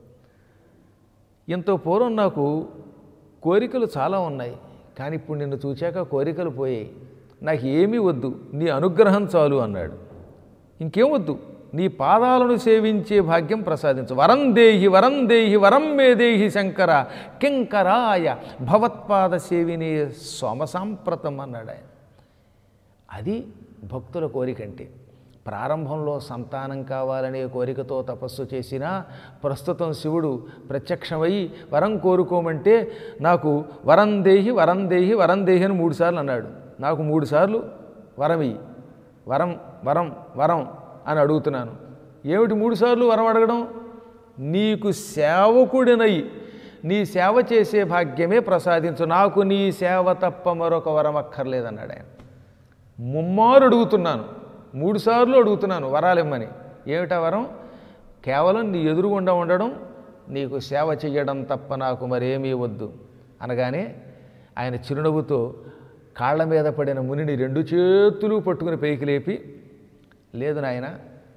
S1: ఎంతో పూర్వం నాకు కోరికలు చాలా ఉన్నాయి కానీ ఇప్పుడు నిన్ను చూచాక కోరికలు పోయాయి నాకు ఏమీ వద్దు నీ అనుగ్రహం చాలు అన్నాడు ఇంకేం వద్దు నీ పాదాలను సేవించే భాగ్యం ప్రసాదించు వరం దేహి వరం దేహి వరం మే దేహి శంకర కింకరాయ భవత్పాద సేవిని సోమసాంప్రతం అన్నాడు ఆయన అది భక్తుల కోరికంటే ప్రారంభంలో సంతానం కావాలనే కోరికతో తపస్సు చేసినా ప్రస్తుతం శివుడు ప్రత్యక్షమై వరం కోరుకోమంటే నాకు వరం దేహి వరం దేహి వరం దేహి అని మూడుసార్లు అన్నాడు నాకు మూడుసార్లు వరమి వరం వరం వరం అని అడుగుతున్నాను ఏమిటి మూడుసార్లు వరం అడగడం నీకు సేవకుడినై నీ సేవ చేసే భాగ్యమే ప్రసాదించు నాకు నీ సేవ తప్ప మరొక వరం అక్కర్లేదన్నాడు ఆయన ముమ్మారు అడుగుతున్నాను మూడుసార్లు అడుగుతున్నాను వరాలిమ్మని ఏమిటా వరం కేవలం నీ ఎదురుగుండా ఉండడం నీకు సేవ చెయ్యడం తప్ప నాకు మరేమీ వద్దు అనగానే ఆయన చిరునవ్వుతో కాళ్ళ మీద పడిన మునిని రెండు చేతులు పట్టుకుని పైకి లేపి లేదు నాయన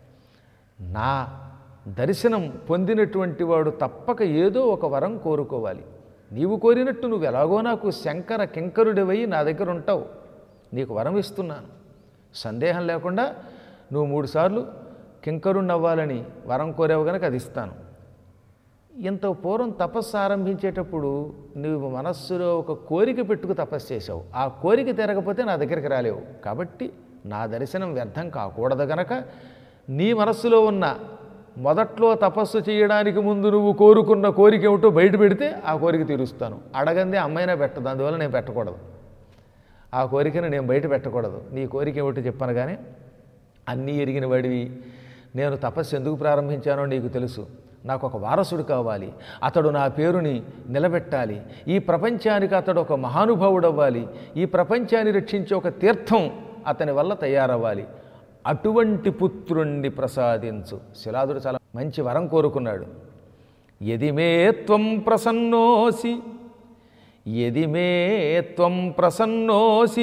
S1: నా దర్శనం పొందినటువంటి వాడు తప్పక ఏదో ఒక వరం కోరుకోవాలి నీవు కోరినట్టు నువ్వు ఎలాగో నాకు శంకర కింకరుడివై నా దగ్గర ఉంటావు నీకు వరం ఇస్తున్నాను సందేహం లేకుండా నువ్వు మూడుసార్లు కింకరుణ్ణి అవ్వాలని వరం కోరావు కనుక అది ఇస్తాను ఇంత పూర్వం తపస్సు ఆరంభించేటప్పుడు నువ్వు మనస్సులో ఒక కోరిక పెట్టుకు తపస్సు చేసావు ఆ కోరిక తిరగకపోతే నా దగ్గరికి రాలేవు కాబట్టి నా దర్శనం వ్యర్థం కాకూడదు గనక నీ మనస్సులో ఉన్న మొదట్లో తపస్సు చేయడానికి ముందు నువ్వు కోరుకున్న కోరిక ఏమిటో బయట పెడితే ఆ కోరిక తీరుస్తాను అడగందే అమ్మైనా పెట్టదు అందువల్ల నేను పెట్టకూడదు ఆ కోరికను నేను బయట పెట్టకూడదు నీ కోరిక ఏమిటో చెప్పాను కానీ అన్నీ ఎరిగిన వాడివి నేను తపస్సు ఎందుకు ప్రారంభించానో నీకు తెలుసు నాకు ఒక వారసుడు కావాలి అతడు నా పేరుని నిలబెట్టాలి ఈ ప్రపంచానికి అతడు ఒక మహానుభావుడు అవ్వాలి ఈ ప్రపంచాన్ని రక్షించే ఒక తీర్థం అతని వల్ల తయారవ్వాలి అటువంటి పుత్రుణ్ణి ప్రసాదించు శిలాదుడు చాలా మంచి వరం కోరుకున్నాడు ఎది మే త్వం ప్రసన్నోసి ఎది మే త్వం ప్రసన్నోసి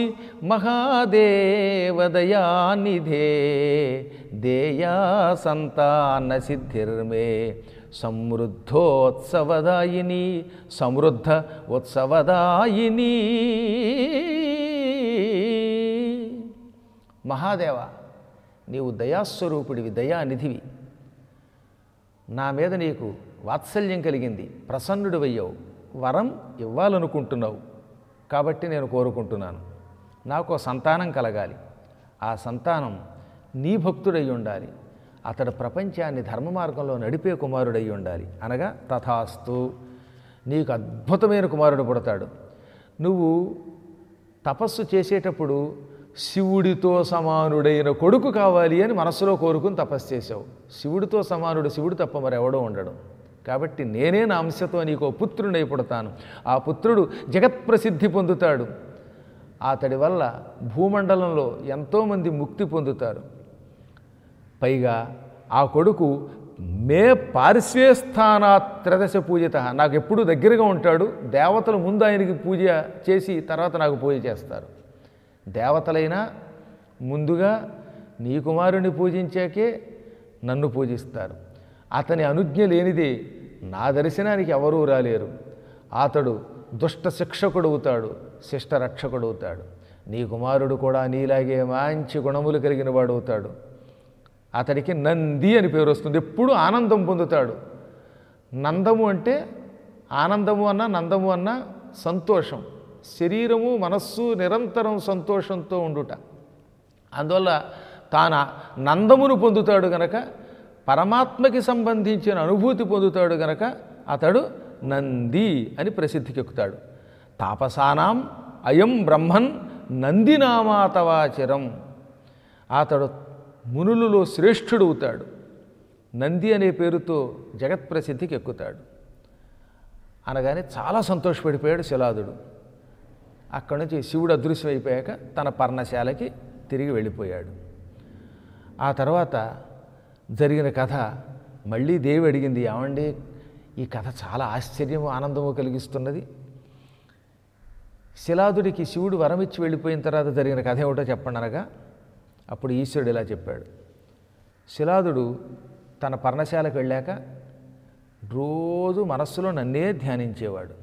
S1: మహాదేవదయానిధే దేయా సంతాన సిద్ధిర్మే సమృద్ధోత్సవదాయిని సమృద్ధ ఉత్సవదాయిని మహాదేవ నీవు దయాస్వరూపుడివి దయానిధివి నా మీద నీకు వాత్సల్యం కలిగింది ప్రసన్నుడివయ్యావు వరం ఇవ్వాలనుకుంటున్నావు కాబట్టి నేను కోరుకుంటున్నాను నాకు ఓ సంతానం కలగాలి ఆ సంతానం నీ భక్తుడై ఉండాలి అతడు ప్రపంచాన్ని ధర్మ మార్గంలో నడిపే కుమారుడై ఉండాలి అనగా తథాస్తు నీకు అద్భుతమైన కుమారుడు పుడతాడు నువ్వు తపస్సు చేసేటప్పుడు శివుడితో సమానుడైన కొడుకు కావాలి అని మనస్సులో కోరుకుని తపస్సు చేశావు శివుడితో సమానుడు శివుడు తప్ప మరెవడో ఉండడు కాబట్టి నేనే నా అంశతో నీకు పుత్రుడై పుడతాను ఆ పుత్రుడు జగత్ప్రసిద్ధి పొందుతాడు అతడి వల్ల భూమండలంలో ఎంతోమంది ముక్తి పొందుతారు పైగా ఆ కొడుకు మే పార్శ్వే స్థానాత్ త్రదశ పూజిత నాకు ఎప్పుడు దగ్గరగా ఉంటాడు దేవతలు ముందు ఆయనకి పూజ చేసి తర్వాత నాకు పూజ చేస్తారు దేవతలైనా ముందుగా నీ కుమారుని పూజించాకే నన్ను పూజిస్తారు అతని అనుజ్ఞ లేనిదే నా దర్శనానికి ఎవరూ రాలేరు అతడు దుష్ట శిక్షకుడు అవుతాడు శిష్ట రక్షకుడు అవుతాడు నీ కుమారుడు కూడా నీలాగే మంచి గుణములు కలిగిన వాడు అవుతాడు అతడికి నంది అని పేరు వస్తుంది ఎప్పుడు ఆనందం పొందుతాడు నందము అంటే ఆనందము అన్న నందము అన్న సంతోషం శరీరము మనస్సు నిరంతరం సంతోషంతో ఉండుట అందువల్ల తాను నందమును పొందుతాడు గనక పరమాత్మకి సంబంధించిన అనుభూతి పొందుతాడు గనక అతడు నంది అని ప్రసిద్ధికెక్కుతాడు తాపసానాం అయం బ్రహ్మన్ నందినామాతవాచరం అతడు మునులలో శ్రేష్ఠుడవుతాడు నంది అనే పేరుతో జగత్ ప్రసిద్ధికి ఎక్కుతాడు అనగానే చాలా సంతోషపడిపోయాడు శిలాదుడు అక్కడి నుంచి శివుడు అదృశ్యమైపోయాక తన పర్ణశాలకి తిరిగి వెళ్ళిపోయాడు ఆ తర్వాత జరిగిన కథ మళ్ళీ దేవి అడిగింది ఏమండి ఈ కథ చాలా ఆశ్చర్యము ఆనందము కలిగిస్తున్నది శిలాదుడికి శివుడు వరమిచ్చి వెళ్ళిపోయిన తర్వాత జరిగిన కథ ఏమిటో చెప్పండి అనగా అప్పుడు ఈశ్వరుడు ఇలా చెప్పాడు శిలాదుడు తన పర్ణశాలకు వెళ్ళాక రోజు మనస్సులో నన్నే ధ్యానించేవాడు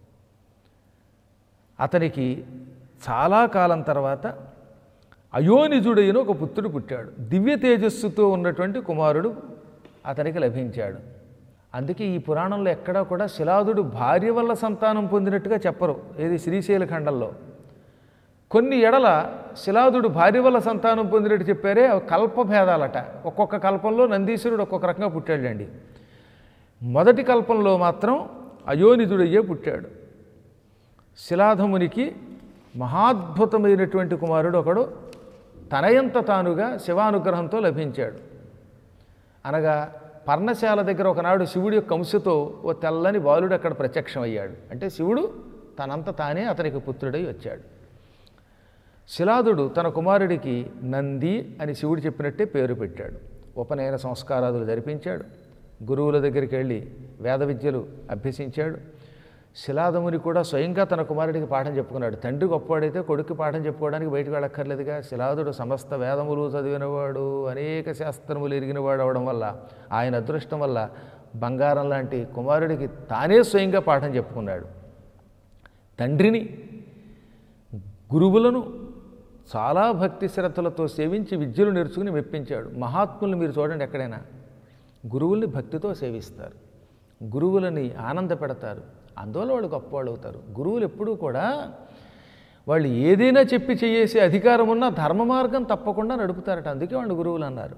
S1: అతనికి చాలా కాలం తర్వాత అయోనిజుడైన ఒక పుత్రుడు పుట్టాడు దివ్య తేజస్సుతో ఉన్నటువంటి కుమారుడు అతనికి లభించాడు అందుకే ఈ పురాణంలో ఎక్కడా కూడా శిలాదుడు భార్య వల్ల సంతానం పొందినట్టుగా చెప్పరు ఏది శ్రీశైల ఖండంలో కొన్ని ఎడల శిలాదుడు భార్య వల్ల సంతానం పొందినట్టు చెప్పారే అవి కల్పభేదాలట ఒక్కొక్క కల్పంలో నందీశ్వరుడు ఒక్కొక్క రకంగా పుట్టాడండి మొదటి కల్పంలో మాత్రం అయోనిజుడయ్యే పుట్టాడు శిలాధమునికి మహాద్భుతమైనటువంటి కుమారుడు ఒకడు తనయంత తానుగా శివానుగ్రహంతో లభించాడు అనగా పర్ణశాల దగ్గర ఒకనాడు శివుడి యొక్క అంశతో ఓ తెల్లని బాలుడు అక్కడ ప్రత్యక్షమయ్యాడు అంటే శివుడు తనంత తానే అతనికి పుత్రుడై వచ్చాడు శిలాదుడు తన కుమారుడికి నంది అని శివుడు చెప్పినట్టే పేరు పెట్టాడు ఉపనయన సంస్కారాదులు జరిపించాడు గురువుల దగ్గరికి వెళ్ళి వేద విద్యలు అభ్యసించాడు శిలాదముని కూడా స్వయంగా తన కుమారుడికి పాఠం చెప్పుకున్నాడు తండ్రి గొప్పవాడైతే కొడుక్కి పాఠం చెప్పుకోవడానికి బయటకు వెళ్ళక్కర్లేదుగా శిలాదుడు సమస్త వేదములు చదివినవాడు అనేక శాస్త్రములు ఎరిగినవాడు అవడం వల్ల ఆయన అదృష్టం వల్ల బంగారం లాంటి కుమారుడికి తానే స్వయంగా పాఠం చెప్పుకున్నాడు తండ్రిని గురువులను చాలా భక్తి శ్రద్ధలతో సేవించి విద్యలు నేర్చుకుని మెప్పించాడు మహాత్ముల్ని మీరు చూడండి ఎక్కడైనా గురువుల్ని భక్తితో సేవిస్తారు గురువులని ఆనంద పెడతారు అందువల్ల వాళ్ళు గొప్పవాళ్ళు అవుతారు గురువులు ఎప్పుడూ కూడా వాళ్ళు ఏదైనా చెప్పి చేసే అధికారం ఉన్నా ధర్మ మార్గం తప్పకుండా నడుపుతారట అందుకే వాళ్ళు గురువులు అన్నారు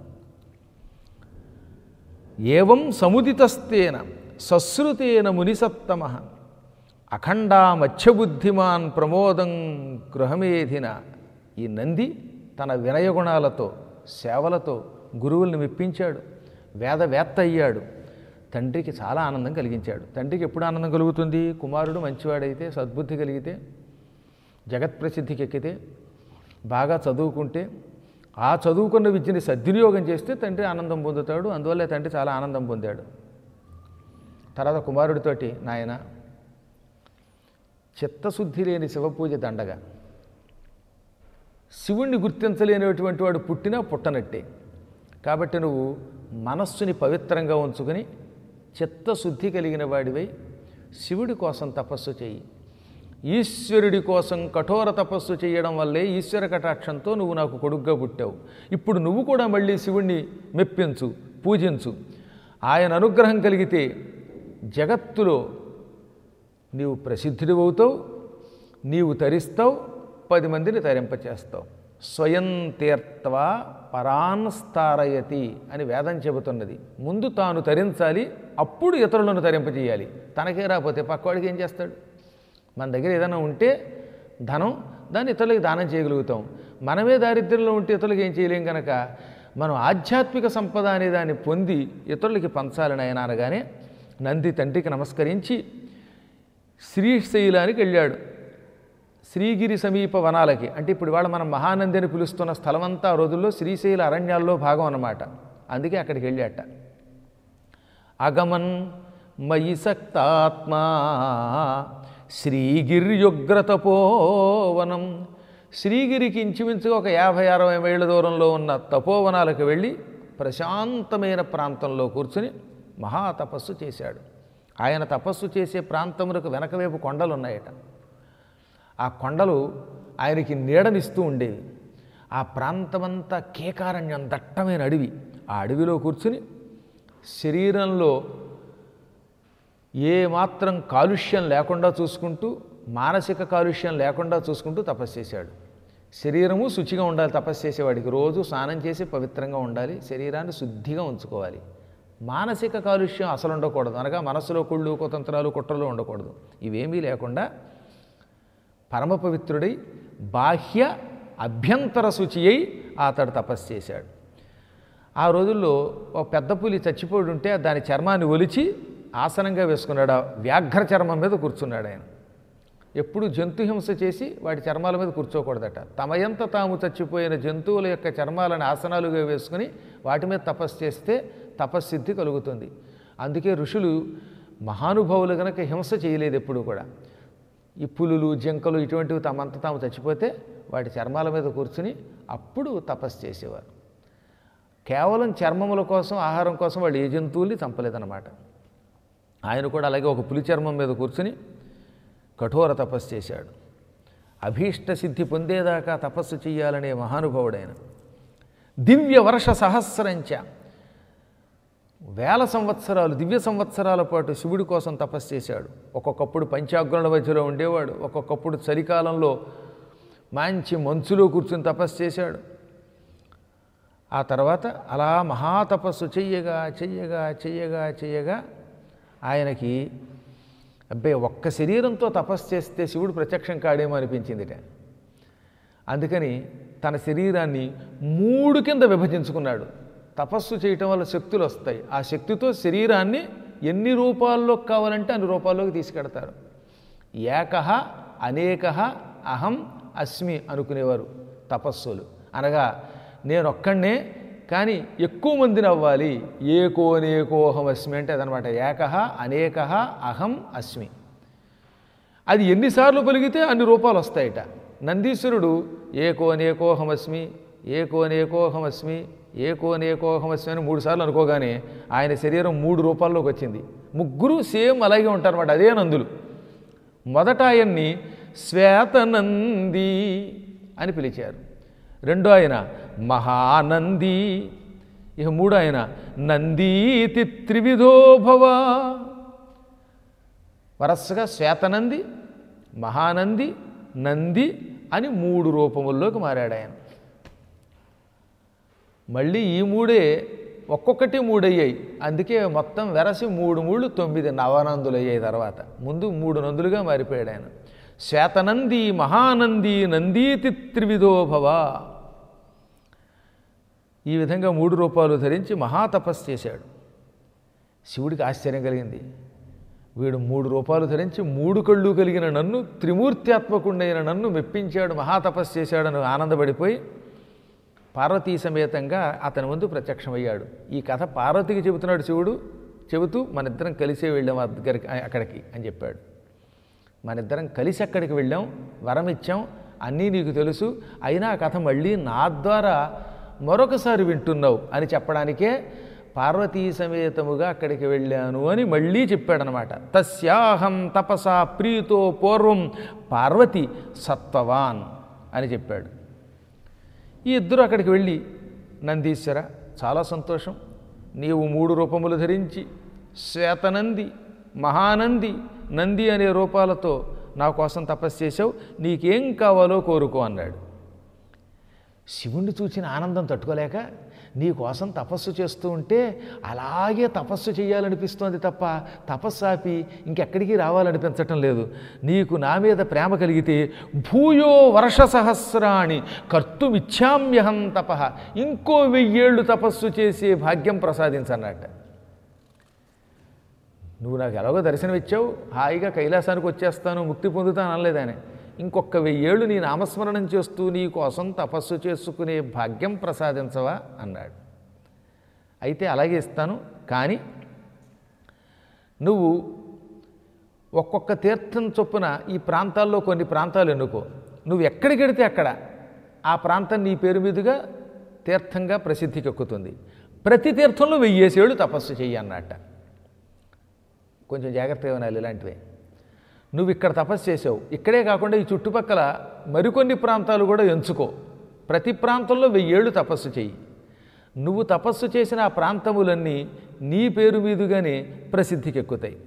S1: ఏవం సముదితస్తేన సశ్రుతేన మునిసత్తమ అఖండా మత్స్యబుద్ధిమాన్ ప్రమోదం గృహమేధిన ఈ నంది తన వినయగుణాలతో సేవలతో గురువుల్ని మెప్పించాడు వేదవేత్త అయ్యాడు తండ్రికి చాలా ఆనందం కలిగించాడు తండ్రికి ఎప్పుడు ఆనందం కలుగుతుంది కుమారుడు మంచివాడైతే సద్బుద్ధి కలిగితే జగత్ ప్రసిద్ధికి ఎక్కితే బాగా చదువుకుంటే ఆ చదువుకున్న విద్యని సద్వినియోగం చేస్తే తండ్రి ఆనందం పొందుతాడు అందువల్లే తండ్రి చాలా ఆనందం పొందాడు తర్వాత కుమారుడితోటి నాయన చిత్తశుద్ధి లేని శివపూజ దండగా శివుణ్ణి గుర్తించలేనటువంటి వాడు పుట్టినా పుట్టనట్టే కాబట్టి నువ్వు మనస్సుని పవిత్రంగా ఉంచుకొని చిత్తశుద్ధి కలిగిన వాడివై శివుడి కోసం తపస్సు చెయ్యి ఈశ్వరుడి కోసం కఠోర తపస్సు చేయడం వల్లే ఈశ్వర కటాక్షంతో నువ్వు నాకు కొడుగ్గా పుట్టావు ఇప్పుడు నువ్వు కూడా మళ్ళీ శివుణ్ణి మెప్పించు పూజించు ఆయన అనుగ్రహం కలిగితే జగత్తులో నీవు ప్రసిద్ధుడివవుతావు నీవు తరిస్తావు పది మందిని తరింపచేస్తావు స్వయం తీర్త్వా పరాన్ స్థారయతి అని వేదం చెబుతున్నది ముందు తాను తరించాలి అప్పుడు ఇతరులను తరింపజేయాలి తనకే రాకపోతే పక్కవాడికి ఏం చేస్తాడు మన దగ్గర ఏదైనా ఉంటే ధనం దాన్ని ఇతరులకి దానం చేయగలుగుతాం మనమే దారిద్ర్యంలో ఉంటే ఇతరులకి ఏం చేయలేం కనుక మనం ఆధ్యాత్మిక సంపద అనే దాన్ని పొంది ఇతరులకి పంచాలని ఆయన అనగానే నంది తండ్రికి నమస్కరించి శ్రీశైలానికి వెళ్ళాడు శ్రీగిరి సమీప వనాలకి అంటే ఇప్పుడు ఇవాళ మనం మహానంది అని పిలుస్తున్న స్థలమంతా ఆ రోజుల్లో శ్రీశైల అరణ్యాల్లో భాగం అన్నమాట అందుకే అక్కడికి వెళ్ళాట అగమన్ మయి సక్తాత్మా శ్రీగిర్యుగ్రతపోవనం శ్రీగిరికి ఇంచుమించుగా ఒక యాభై అరవై మైళ్ళ దూరంలో ఉన్న తపోవనాలకు వెళ్ళి ప్రశాంతమైన ప్రాంతంలో కూర్చుని మహా తపస్సు చేశాడు ఆయన తపస్సు చేసే ప్రాంతములకు వెనకవైపు కొండలు ఉన్నాయట ఆ కొండలు ఆయనకి నీడనిస్తూ ఉండేవి ఆ ప్రాంతమంతా కేకారణ్యం దట్టమైన అడవి ఆ అడవిలో కూర్చుని శరీరంలో ఏ మాత్రం కాలుష్యం లేకుండా చూసుకుంటూ మానసిక కాలుష్యం లేకుండా చూసుకుంటూ తపస్సు చేశాడు శరీరము శుచిగా ఉండాలి తపస్సు చేసేవాడికి రోజు స్నానం చేసి పవిత్రంగా ఉండాలి శరీరాన్ని శుద్ధిగా ఉంచుకోవాలి మానసిక కాలుష్యం అసలు ఉండకూడదు అనగా మనసులో కుళ్ళు కుతంత్రాలు కుట్రలు ఉండకూడదు ఇవేమీ లేకుండా పరమ పవిత్రుడై బాహ్య అభ్యంతర శుచి అయి అతడు తపస్సు చేశాడు ఆ రోజుల్లో ఒక పెద్ద పులి చచ్చిపోయి ఉంటే దాని చర్మాన్ని ఒలిచి ఆసనంగా వేసుకున్నాడు ఆ వ్యాఘ్ర చర్మం మీద కూర్చున్నాడు ఆయన ఎప్పుడు జంతుహింస చేసి వాటి చర్మాల మీద కూర్చోకూడదట తమయంత తాము చచ్చిపోయిన జంతువుల యొక్క చర్మాలను ఆసనాలుగా వేసుకుని వాటి మీద తపస్సు చేస్తే తపస్సిద్ధి కలుగుతుంది అందుకే ఋషులు మహానుభావులు గనక హింస చేయలేదు ఎప్పుడు కూడా ఈ పులులు జింకలు ఇటువంటివి తమంత తాము చచ్చిపోతే వాటి చర్మాల మీద కూర్చుని అప్పుడు తపస్సు చేసేవారు కేవలం చర్మముల కోసం ఆహారం కోసం వాళ్ళు ఏ జంతువుల్ని చంపలేదన్నమాట ఆయన కూడా అలాగే ఒక పులి చర్మం మీద కూర్చుని కఠోర తపస్సు చేశాడు అభీష్ట సిద్ధి పొందేదాకా తపస్సు చేయాలనే మహానుభావుడైన దివ్య వర్ష సహస్రంచ వేల సంవత్సరాలు దివ్య సంవత్సరాల పాటు శివుడి కోసం తపస్సు చేశాడు ఒక్కొక్కప్పుడు పంచాగ్నుల మధ్యలో ఉండేవాడు ఒక్కొక్కప్పుడు చలికాలంలో మంచి మంచులో కూర్చుని తపస్సు చేశాడు ఆ తర్వాత అలా మహాతపస్సు చెయ్యగా చెయ్యగా చెయ్యగా చెయ్యగా ఆయనకి అబ్బాయి ఒక్క శరీరంతో తపస్సు చేస్తే శివుడు ప్రత్యక్షం కాడేమో అనిపించిందిట అందుకని తన శరీరాన్ని మూడు కింద విభజించుకున్నాడు తపస్సు చేయటం వల్ల శక్తులు వస్తాయి ఆ శక్తితో శరీరాన్ని ఎన్ని రూపాల్లో కావాలంటే అన్ని రూపాల్లోకి తీసుకెడతారు ఏకహ అనేక అహం అస్మి అనుకునేవారు తపస్సులు అనగా నేను ఒక్కడనే కానీ ఎక్కువ మందిని అవ్వాలి ఏకోనేకోహం అస్మి అంటే అదనమాట ఏకహ అనేక అహం అస్మి అది ఎన్నిసార్లు పలిగితే అన్ని రూపాలు వస్తాయట నందీశ్వరుడు ఏకోనేకోహమస్మి ఏకోనేకోహమస్మి ఏకోనేకోహమస్మి అని మూడు సార్లు అనుకోగానే ఆయన శరీరం మూడు రూపాల్లోకి వచ్చింది ముగ్గురు సేమ్ అలాగే ఉంటారన్నమాట అదే నందులు మొదట ఆయన్ని శ్వేతనంది అని పిలిచారు రెండో ఆయన మహానంది ఇక మూడో ఆయన నందీతి త్రివిధో భవ వరసగా శ్వేతనంది మహానంది నంది అని మూడు రూపముల్లోకి మారాడు ఆయన మళ్ళీ ఈ మూడే ఒక్కొక్కటి మూడయ్యాయి అందుకే మొత్తం వెరసి మూడు మూడు తొమ్మిది నవనందులు అయ్యాయి తర్వాత ముందు మూడు నందులుగా మారిపోయాడు ఆయన శ్వేతనంది మహానంది నందీతి త్రివిధో భవ ఈ విధంగా మూడు రూపాలు ధరించి మహాతపస్సు చేశాడు శివుడికి ఆశ్చర్యం కలిగింది వీడు మూడు రూపాలు ధరించి మూడు కళ్ళు కలిగిన నన్ను త్రిమూర్త్యాత్మకుండైన నన్ను మెప్పించాడు మహాతపస్సు చేశాడని ఆనందపడిపోయి పార్వతీ సమేతంగా అతని ముందు ప్రత్యక్షమయ్యాడు ఈ కథ పార్వతికి చెబుతున్నాడు శివుడు చెబుతూ మనిద్దరం కలిసే వెళ్ళాం ఆ దగ్గరికి అక్కడికి అని చెప్పాడు మనిద్దరం కలిసి అక్కడికి వెళ్ళాం వరం ఇచ్చాం అన్నీ నీకు తెలుసు అయినా ఆ కథ మళ్ళీ నా ద్వారా మరొకసారి వింటున్నావు అని చెప్పడానికే పార్వతీ సమేతముగా అక్కడికి వెళ్ళాను అని మళ్ళీ చెప్పాడనమాట తస్యాహం తపసా ప్రీతో పూర్వం పార్వతి సత్వవాన్ అని చెప్పాడు ఈ ఇద్దరు అక్కడికి వెళ్ళి నందీశ్వర చాలా సంతోషం నీవు మూడు రూపములు ధరించి శ్వేతనంది మహానంది నంది అనే రూపాలతో నా కోసం తపస్సు చేసావు నీకేం కావాలో కోరుకో అన్నాడు శివుణ్ణి చూసిన ఆనందం తట్టుకోలేక నీ కోసం తపస్సు చేస్తూ ఉంటే అలాగే తపస్సు చేయాలనిపిస్తోంది తప్ప తపస్సు ఆపి ఇంకెక్కడికి రావాలనిపించటం లేదు నీకు నా మీద ప్రేమ కలిగితే భూయో వర్ష సహస్రాణి కర్తుమిచ్చామ్యహం తప ఇంకో వెయ్యేళ్ళు తపస్సు చేసే భాగ్యం ప్రసాదించన్నట్ట నువ్వు నాకు ఎలాగో దర్శనం ఇచ్చావు హాయిగా కైలాసానికి వచ్చేస్తాను ముక్తి పొందుతాను అనలేదు ఆయన ఇంకొక వెయ్యేళ్ళు నీ నామస్మరణం చేస్తూ నీ కోసం తపస్సు చేసుకునే భాగ్యం ప్రసాదించవా అన్నాడు అయితే అలాగే ఇస్తాను కానీ నువ్వు ఒక్కొక్క తీర్థం చొప్పున ఈ ప్రాంతాల్లో కొన్ని ప్రాంతాలు ఎన్నుకో నువ్వు ఎక్కడికి వెడితే అక్కడ ఆ ప్రాంతం నీ పేరు మీదుగా తీర్థంగా ప్రసిద్ధికి ఎక్కుతుంది ప్రతి తీర్థంలో వెయ్యేసేళ్ళు తపస్సు చెయ్యి అన్నట్ట కొంచెం జాగ్రత్తగా వినాలి ఇలాంటివి నువ్వు ఇక్కడ తపస్సు చేసావు ఇక్కడే కాకుండా ఈ చుట్టుపక్కల మరికొన్ని ప్రాంతాలు కూడా ఎంచుకో ప్రతి ప్రాంతంలో వెయ్యేళ్ళు తపస్సు చెయ్యి నువ్వు తపస్సు చేసిన ఆ ప్రాంతములన్నీ నీ పేరు మీదుగానే ప్రసిద్ధికి ఎక్కుతాయి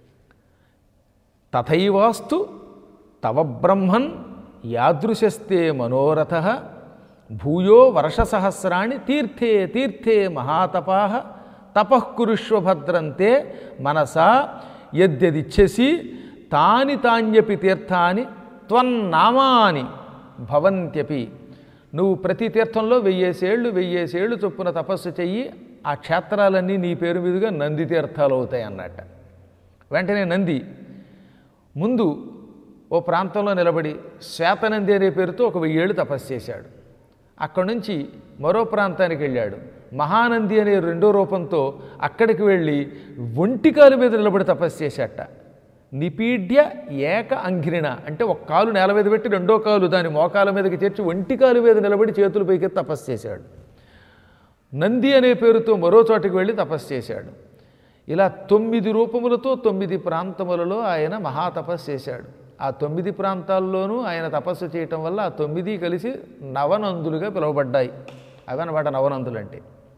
S1: తథైవాస్తు తవ బ్రహ్మన్ యాదృశస్తే మనోరథ భూయో వర్షసహస్రాణి తీర్థే తీర్థే మహాతపా తపఃకురుష్వ భద్రంతే మనసా యద్యదిచ్ఛసి తాని తాన్యపి తీర్థాని త్వన్నామాని భవంత్యపి నువ్వు ప్రతి తీర్థంలో వెయ్యేసేళ్ళు వెయ్యేసేళ్ళు చొప్పున తపస్సు చెయ్యి ఆ క్షేత్రాలన్నీ నీ పేరు మీదుగా నంది తీర్థాలు అవుతాయి అన్నట్ట వెంటనే నంది ముందు ఓ ప్రాంతంలో నిలబడి శ్వేతనంది అనే పేరుతో ఒక వెయ్యేళ్ళు తపస్సు చేశాడు అక్కడి నుంచి మరో ప్రాంతానికి వెళ్ళాడు మహానంది అనే రెండో రూపంతో అక్కడికి వెళ్ళి ఒంటికాలు మీద నిలబడి తపస్సు చేశాట నిపీడ్య ఏక అంఘ్రిణ అంటే ఒక కాలు నేల మీద పెట్టి రెండో కాలు దాని మోకాల మీదకి చేర్చి ఒంటికాలు మీద నిలబడి చేతులు పైకి తపస్సు చేశాడు నంది అనే పేరుతో మరో చోటికి వెళ్ళి తపస్సు చేశాడు ఇలా తొమ్మిది రూపములతో తొమ్మిది ప్రాంతములలో ఆయన మహాతపస్సు చేశాడు ఆ తొమ్మిది ప్రాంతాల్లోనూ ఆయన తపస్సు చేయటం వల్ల ఆ తొమ్మిది కలిసి నవనందులుగా పిలువబడ్డాయి అవన్నమాట నవనందులు అంటే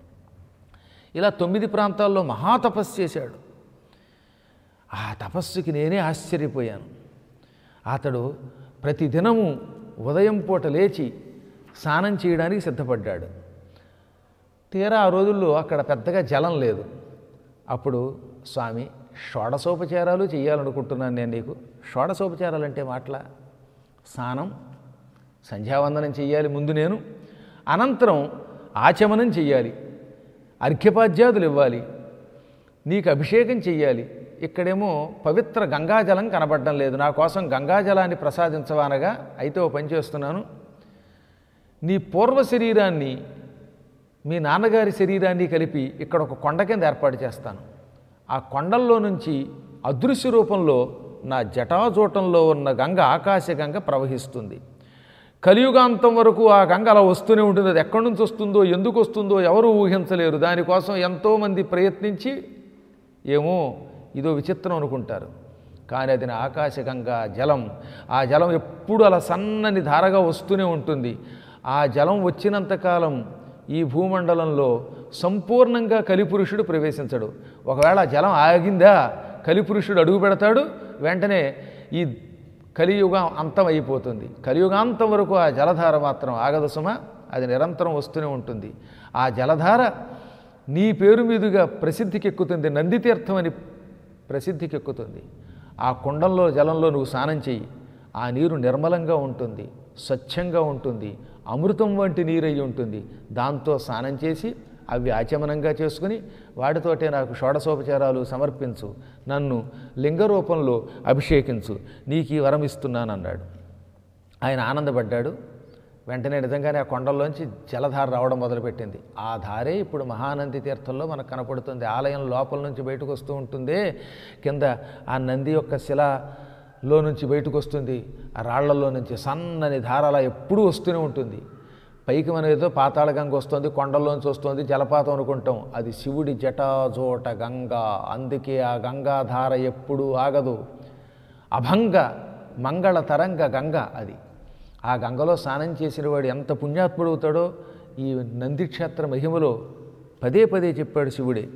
S1: ఇలా తొమ్మిది ప్రాంతాల్లో మహాతపస్సు చేశాడు ఆ తపస్సుకి నేనే ఆశ్చర్యపోయాను అతడు ప్రతిదినము ఉదయం పూట లేచి స్నానం చేయడానికి సిద్ధపడ్డాడు తీరా ఆ రోజుల్లో అక్కడ పెద్దగా జలం లేదు అప్పుడు స్వామి షోడసోపచారాలు చేయాలనుకుంటున్నాను నేను నీకు షోడసోపచారాలు అంటే మాటల స్నానం సంధ్యావందనం చెయ్యాలి ముందు నేను అనంతరం ఆచమనం చెయ్యాలి అర్ఘ్యపాద్యాదులు ఇవ్వాలి నీకు అభిషేకం చెయ్యాలి ఇక్కడేమో పవిత్ర గంగాజలం కనబడడం లేదు నా కోసం గంగాజలాన్ని ప్రసాదించవానగా అయితే ఓ పని చేస్తున్నాను నీ పూర్వ శరీరాన్ని మీ నాన్నగారి శరీరాన్ని కలిపి ఇక్కడ ఒక కొండ కింద ఏర్పాటు చేస్తాను ఆ కొండల్లో నుంచి అదృశ్య రూపంలో నా జటాజూటంలో ఉన్న గంగ ఆకాశ గంగ ప్రవహిస్తుంది కలియుగాంతం వరకు ఆ గంగ అలా వస్తూనే ఉంటుంది అది ఎక్కడి నుంచి వస్తుందో ఎందుకు వస్తుందో ఎవరు ఊహించలేరు దానికోసం ఎంతోమంది ప్రయత్నించి ఏమో ఇదో విచిత్రం అనుకుంటారు కానీ అది నా ఆకాశగంగా జలం ఆ జలం ఎప్పుడు అలా సన్నని ధారగా వస్తూనే ఉంటుంది ఆ జలం వచ్చినంతకాలం ఈ భూమండలంలో సంపూర్ణంగా కలిపురుషుడు ప్రవేశించడు ఒకవేళ ఆ జలం ఆగిందా కలిపురుషుడు అడుగు పెడతాడు వెంటనే ఈ కలియుగం అంతం అయిపోతుంది కలియుగాంతం వరకు ఆ జలధార మాత్రం ఆగదు సుమ అది నిరంతరం వస్తూనే ఉంటుంది ఆ జలధార నీ పేరు మీదుగా ప్రసిద్ధికి ఎక్కుతుంది నందితీర్థం అని ప్రసిద్ధికి ఎక్కుతుంది ఆ కుండంలో జలంలో నువ్వు స్నానం చెయ్యి ఆ నీరు నిర్మలంగా ఉంటుంది స్వచ్ఛంగా ఉంటుంది అమృతం వంటి నీరు అయి ఉంటుంది దాంతో స్నానం చేసి అవి ఆచమనంగా చేసుకుని వాటితోటే నాకు షోడశోపచారాలు సమర్పించు నన్ను లింగ రూపంలో అభిషేకించు నీకు ఈ వరం ఇస్తున్నాను అన్నాడు ఆయన ఆనందపడ్డాడు వెంటనే నిజంగానే ఆ కొండల్లోంచి జలధార రావడం మొదలుపెట్టింది ఆ ధారే ఇప్పుడు మహానంది తీర్థంలో మనకు కనపడుతుంది ఆలయం లోపల నుంచి బయటకు వస్తూ ఉంటుందే కింద ఆ నంది యొక్క శిలలో నుంచి బయటకు వస్తుంది ఆ రాళ్లలో నుంచి సన్నని ధార అలా ఎప్పుడూ వస్తూనే ఉంటుంది పైకి మనం ఏదో పాతాళ గంగ వస్తుంది కొండల్లోంచి వస్తుంది జలపాతం అనుకుంటాం అది శివుడి జటాజోట గంగ అందుకే ఆ గంగాధార ఎప్పుడూ ఆగదు అభంగ మంగళ తరంగ గంగ అది ఆ గంగలో స్నానం చేసిన వాడు ఎంత పుణ్యాత్ముడు అవుతాడో ఈ నందిక్షేత్ర మహిమలో పదే పదే చెప్పాడు శివుడే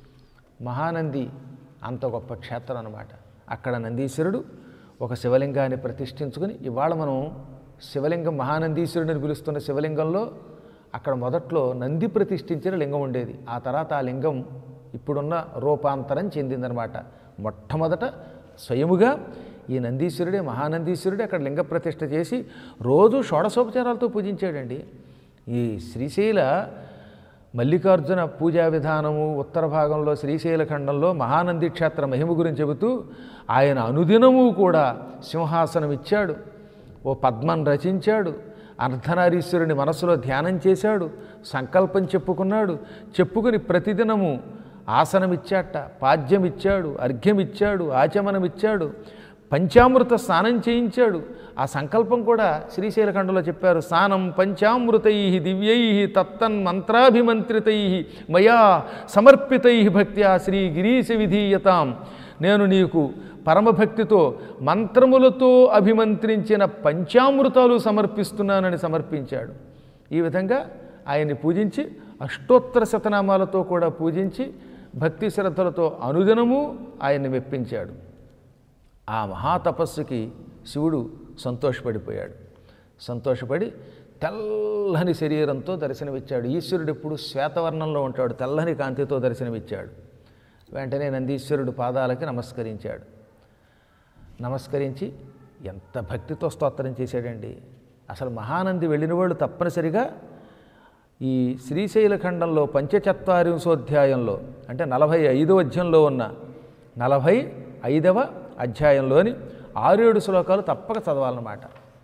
S1: మహానంది అంత గొప్ప క్షేత్రం అన్నమాట అక్కడ నందీశ్వరుడు ఒక శివలింగాన్ని ప్రతిష్ఠించుకుని ఇవాళ మనం శివలింగం మహానందీశ్వరుడిని పిలుస్తున్న శివలింగంలో అక్కడ మొదట్లో నంది ప్రతిష్ఠించిన లింగం ఉండేది ఆ తర్వాత ఆ లింగం ఇప్పుడున్న రూపాంతరం చెందిందనమాట మొట్టమొదట స్వయముగా ఈ నందీశ్వరుడే మహానందీశ్వరుడే అక్కడ లింగ ప్రతిష్ఠ చేసి రోజు షోడశోపచారాలతో పూజించాడండి ఈ శ్రీశైల మల్లికార్జున పూజా విధానము ఉత్తర భాగంలో శ్రీశైల ఖండంలో మహానంది క్షేత్ర మహిమ గురించి చెబుతూ ఆయన అనుదినము కూడా సింహాసనం ఇచ్చాడు ఓ పద్మం రచించాడు అర్ధనారీశ్వరుని మనసులో ధ్యానం చేశాడు సంకల్పం చెప్పుకున్నాడు చెప్పుకుని ప్రతిదినము ఆసనం ఇచ్చాట పాద్యం ఇచ్చాడు అర్ఘ్యం ఇచ్చాడు ఆచమనం ఇచ్చాడు పంచామృత స్నానం చేయించాడు ఆ సంకల్పం కూడా శ్రీశైలఖండంలో చెప్పారు స్నానం పంచామృతై దివ్యై తత్తన్ మంత్రాభిమంత్రితై మయా సమర్పితై భక్త్యా శ్రీ గిరీశ విధీయతాం నేను నీకు పరమభక్తితో మంత్రములతో అభిమంత్రించిన పంచామృతాలు సమర్పిస్తున్నానని సమర్పించాడు ఈ విధంగా ఆయన్ని పూజించి అష్టోత్తర శతనామాలతో కూడా పూజించి భక్తి శ్రద్ధలతో అనుదినము ఆయన్ని మెప్పించాడు ఆ మహాతపస్సుకి శివుడు సంతోషపడిపోయాడు సంతోషపడి తెల్లని శరీరంతో దర్శనమిచ్చాడు ఈశ్వరుడు ఎప్పుడు శ్వేతవర్ణంలో ఉంటాడు తెల్లని కాంతితో దర్శనమిచ్చాడు వెంటనే నందీశ్వరుడు పాదాలకి నమస్కరించాడు నమస్కరించి ఎంత భక్తితో స్తోత్రం చేశాడండి అసలు మహానంది వెళ్ళిన వాళ్ళు తప్పనిసరిగా ఈ శ్రీశైల ఖండంలో పంచచత్వారింశోధ్యాయంలో అంటే నలభై ఐదవ అధ్యాయంలో ఉన్న నలభై ఐదవ అధ్యాయంలోని ఆరేడు శ్లోకాలు తప్పక చదవాలన్నమాట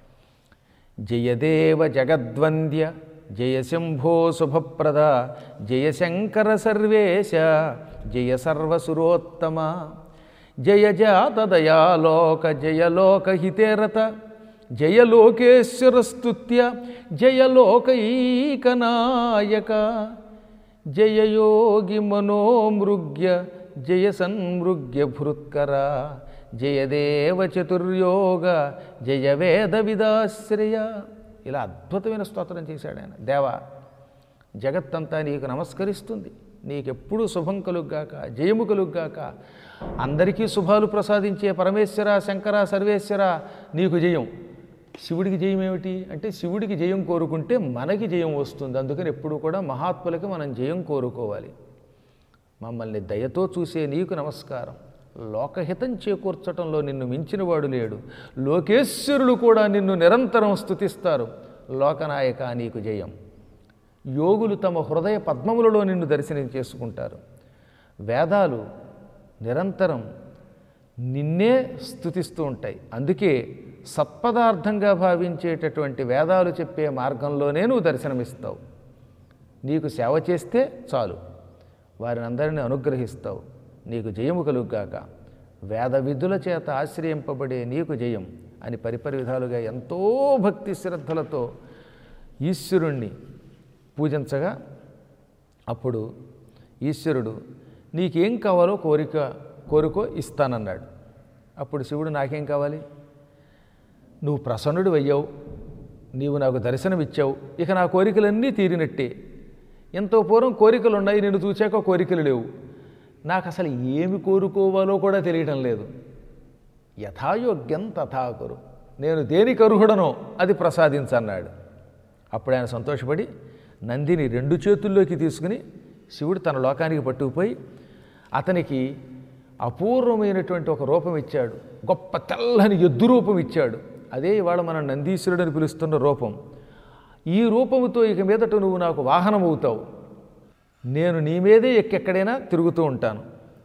S1: జయదేవ జగద్వంద్య జయ శంభో శుభప్రద జయ శంకర సర్వేశ జయ సర్వసురోత్తమ జయ జాత దయాలోక జయ లోకహితేరత జయ లోకేశ్వర స్తుత్య జయ లోకైకనాయక జయ యోగి మనోమృగ్య జయ సన్మృగ్య భృత్కర జయ దేవ చతుర్యోగ జయ వేద విదాశ్రయ ఇలా అద్భుతమైన స్తోత్రం చేశాడు ఆయన దేవా జగత్తంతా నీకు నమస్కరిస్తుంది నీకెప్పుడూ శుభం కలుగ్గాక జయము కలుగ్గాక అందరికీ శుభాలు ప్రసాదించే పరమేశ్వర శంకర సర్వేశ్వర నీకు జయం శివుడికి జయం ఏమిటి అంటే శివుడికి జయం కోరుకుంటే మనకి జయం వస్తుంది అందుకని ఎప్పుడు కూడా మహాత్ములకి మనం జయం కోరుకోవాలి మమ్మల్ని దయతో చూసే నీకు నమస్కారం లోకహితం చేకూర్చటంలో నిన్ను మించినవాడు లేడు లోకేశ్వరులు కూడా నిన్ను నిరంతరం స్తుతిస్తారు లోకనాయక నీకు జయం యోగులు తమ హృదయ పద్మములలో నిన్ను దర్శనం చేసుకుంటారు వేదాలు నిరంతరం నిన్నే స్థుతిస్తూ ఉంటాయి అందుకే సత్పదార్థంగా భావించేటటువంటి వేదాలు చెప్పే మార్గంలోనే నువ్వు దర్శనమిస్తావు నీకు సేవ చేస్తే చాలు వారిని అందరినీ అనుగ్రహిస్తావు నీకు జయము కలుగ్గాక వేద విధుల చేత ఆశ్రయింపబడే నీకు జయం అని పరిపరి విధాలుగా ఎంతో భక్తి శ్రద్ధలతో ఈశ్వరుణ్ణి పూజించగా అప్పుడు ఈశ్వరుడు నీకేం కావాలో కోరిక కోరుకో ఇస్తానన్నాడు అప్పుడు శివుడు నాకేం కావాలి నువ్వు ప్రసన్నుడు అయ్యావు నీవు నాకు దర్శనం ఇచ్చావు ఇక నా కోరికలన్నీ తీరినట్టే ఎంతో పూర్వం కోరికలు ఉన్నాయి నేను చూచాక కోరికలు లేవు నాకు అసలు ఏమి కోరుకోవాలో కూడా తెలియటం లేదు యథాయోగ్యం తథాకురు నేను దేనికి అర్హుడనో అది ప్రసాదించన్నాడు అప్పుడు ఆయన సంతోషపడి నందిని రెండు చేతుల్లోకి తీసుకుని శివుడు తన లోకానికి పట్టుకుపోయి అతనికి అపూర్వమైనటువంటి ఒక రూపం ఇచ్చాడు గొప్ప తెల్లని ఎద్దు రూపం ఇచ్చాడు అదే ఇవాళ మనం నందీశ్వరుడు అని పిలుస్తున్న రూపం ఈ రూపముతో ఇక మీదట నువ్వు నాకు వాహనం అవుతావు నేను నీ మీదే ఎక్కెక్కడైనా తిరుగుతూ ఉంటాను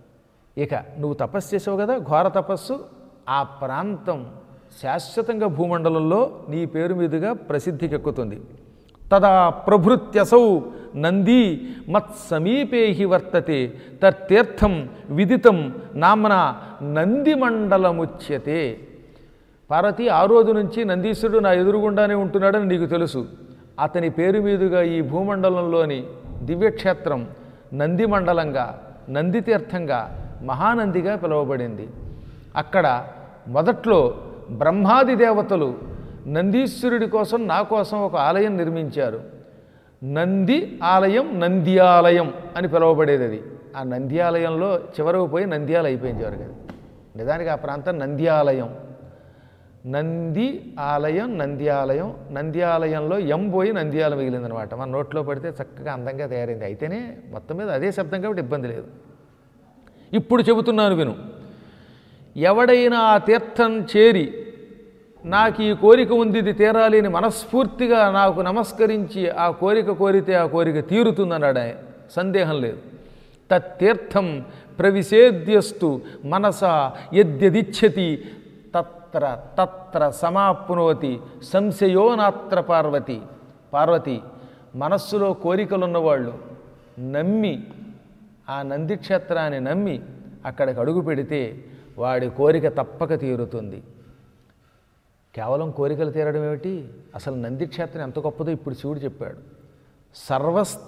S1: ఇక నువ్వు తపస్సు చేసావు కదా ఘోర తపస్సు ఆ ప్రాంతం శాశ్వతంగా భూమండలంలో నీ పేరు మీదుగా ప్రసిద్ధికెక్కుతుంది తదా ప్రభృత్యసౌ నంది మత్సమీపే హి వర్తతే తత్తీర్థం విదితం నామ్న నందిమండలముచ్యతే పార్వతి ఆ రోజు నుంచి నందీశ్వరుడు నా ఎదురుగుండానే ఉంటున్నాడని నీకు తెలుసు అతని పేరు మీదుగా ఈ భూమండలంలోని దివ్యక్షేత్రం నందిమండలంగా నందితీర్థంగా మహానందిగా పిలువబడింది అక్కడ మొదట్లో బ్రహ్మాది దేవతలు నందీశ్వరుడి కోసం నా కోసం ఒక ఆలయం నిర్మించారు నంది ఆలయం నంద్యాలయం అని పిలువబడేది అది ఆ నంద్యాలయంలో చివరకు పోయి నంద్యాల అయిపోయింది చివరికి అది నిజానికి ఆ ప్రాంతం నంద్యాలయం నంది ఆలయం నంద్యాలయం నంద్యాలయంలో ఎం పోయి నంద్యాల మిగిలిందనమాట మన నోట్లో పడితే చక్కగా అందంగా తయారైంది అయితేనే మొత్తం మీద అదే శబ్దం కాబట్టి ఇబ్బంది లేదు ఇప్పుడు చెబుతున్నాను విను ఎవడైనా ఆ తీర్థం చేరి నాకు ఈ కోరిక ఉంది ఇది తీరాలి అని మనస్ఫూర్తిగా నాకు నమస్కరించి ఆ కోరిక కోరితే ఆ కోరిక తీరుతుందన్నాడు ఆయన సందేహం లేదు తత్తీర్థం ప్రవిశేద్యస్తు మనస యద్యదిచ్చతి తత్ర తత్ర సమాప్నోతి సంశయో నాత్ర పార్వతి పార్వతి మనస్సులో కోరికలున్నవాళ్ళు నమ్మి ఆ నందిక్షేత్రాన్ని నమ్మి అక్కడికి అడుగు పెడితే వాడి కోరిక తప్పక తీరుతుంది కేవలం కోరికలు తీరడం ఏమిటి అసలు నందిక్షేత్రం ఎంత గొప్పదో ఇప్పుడు శివుడు చెప్పాడు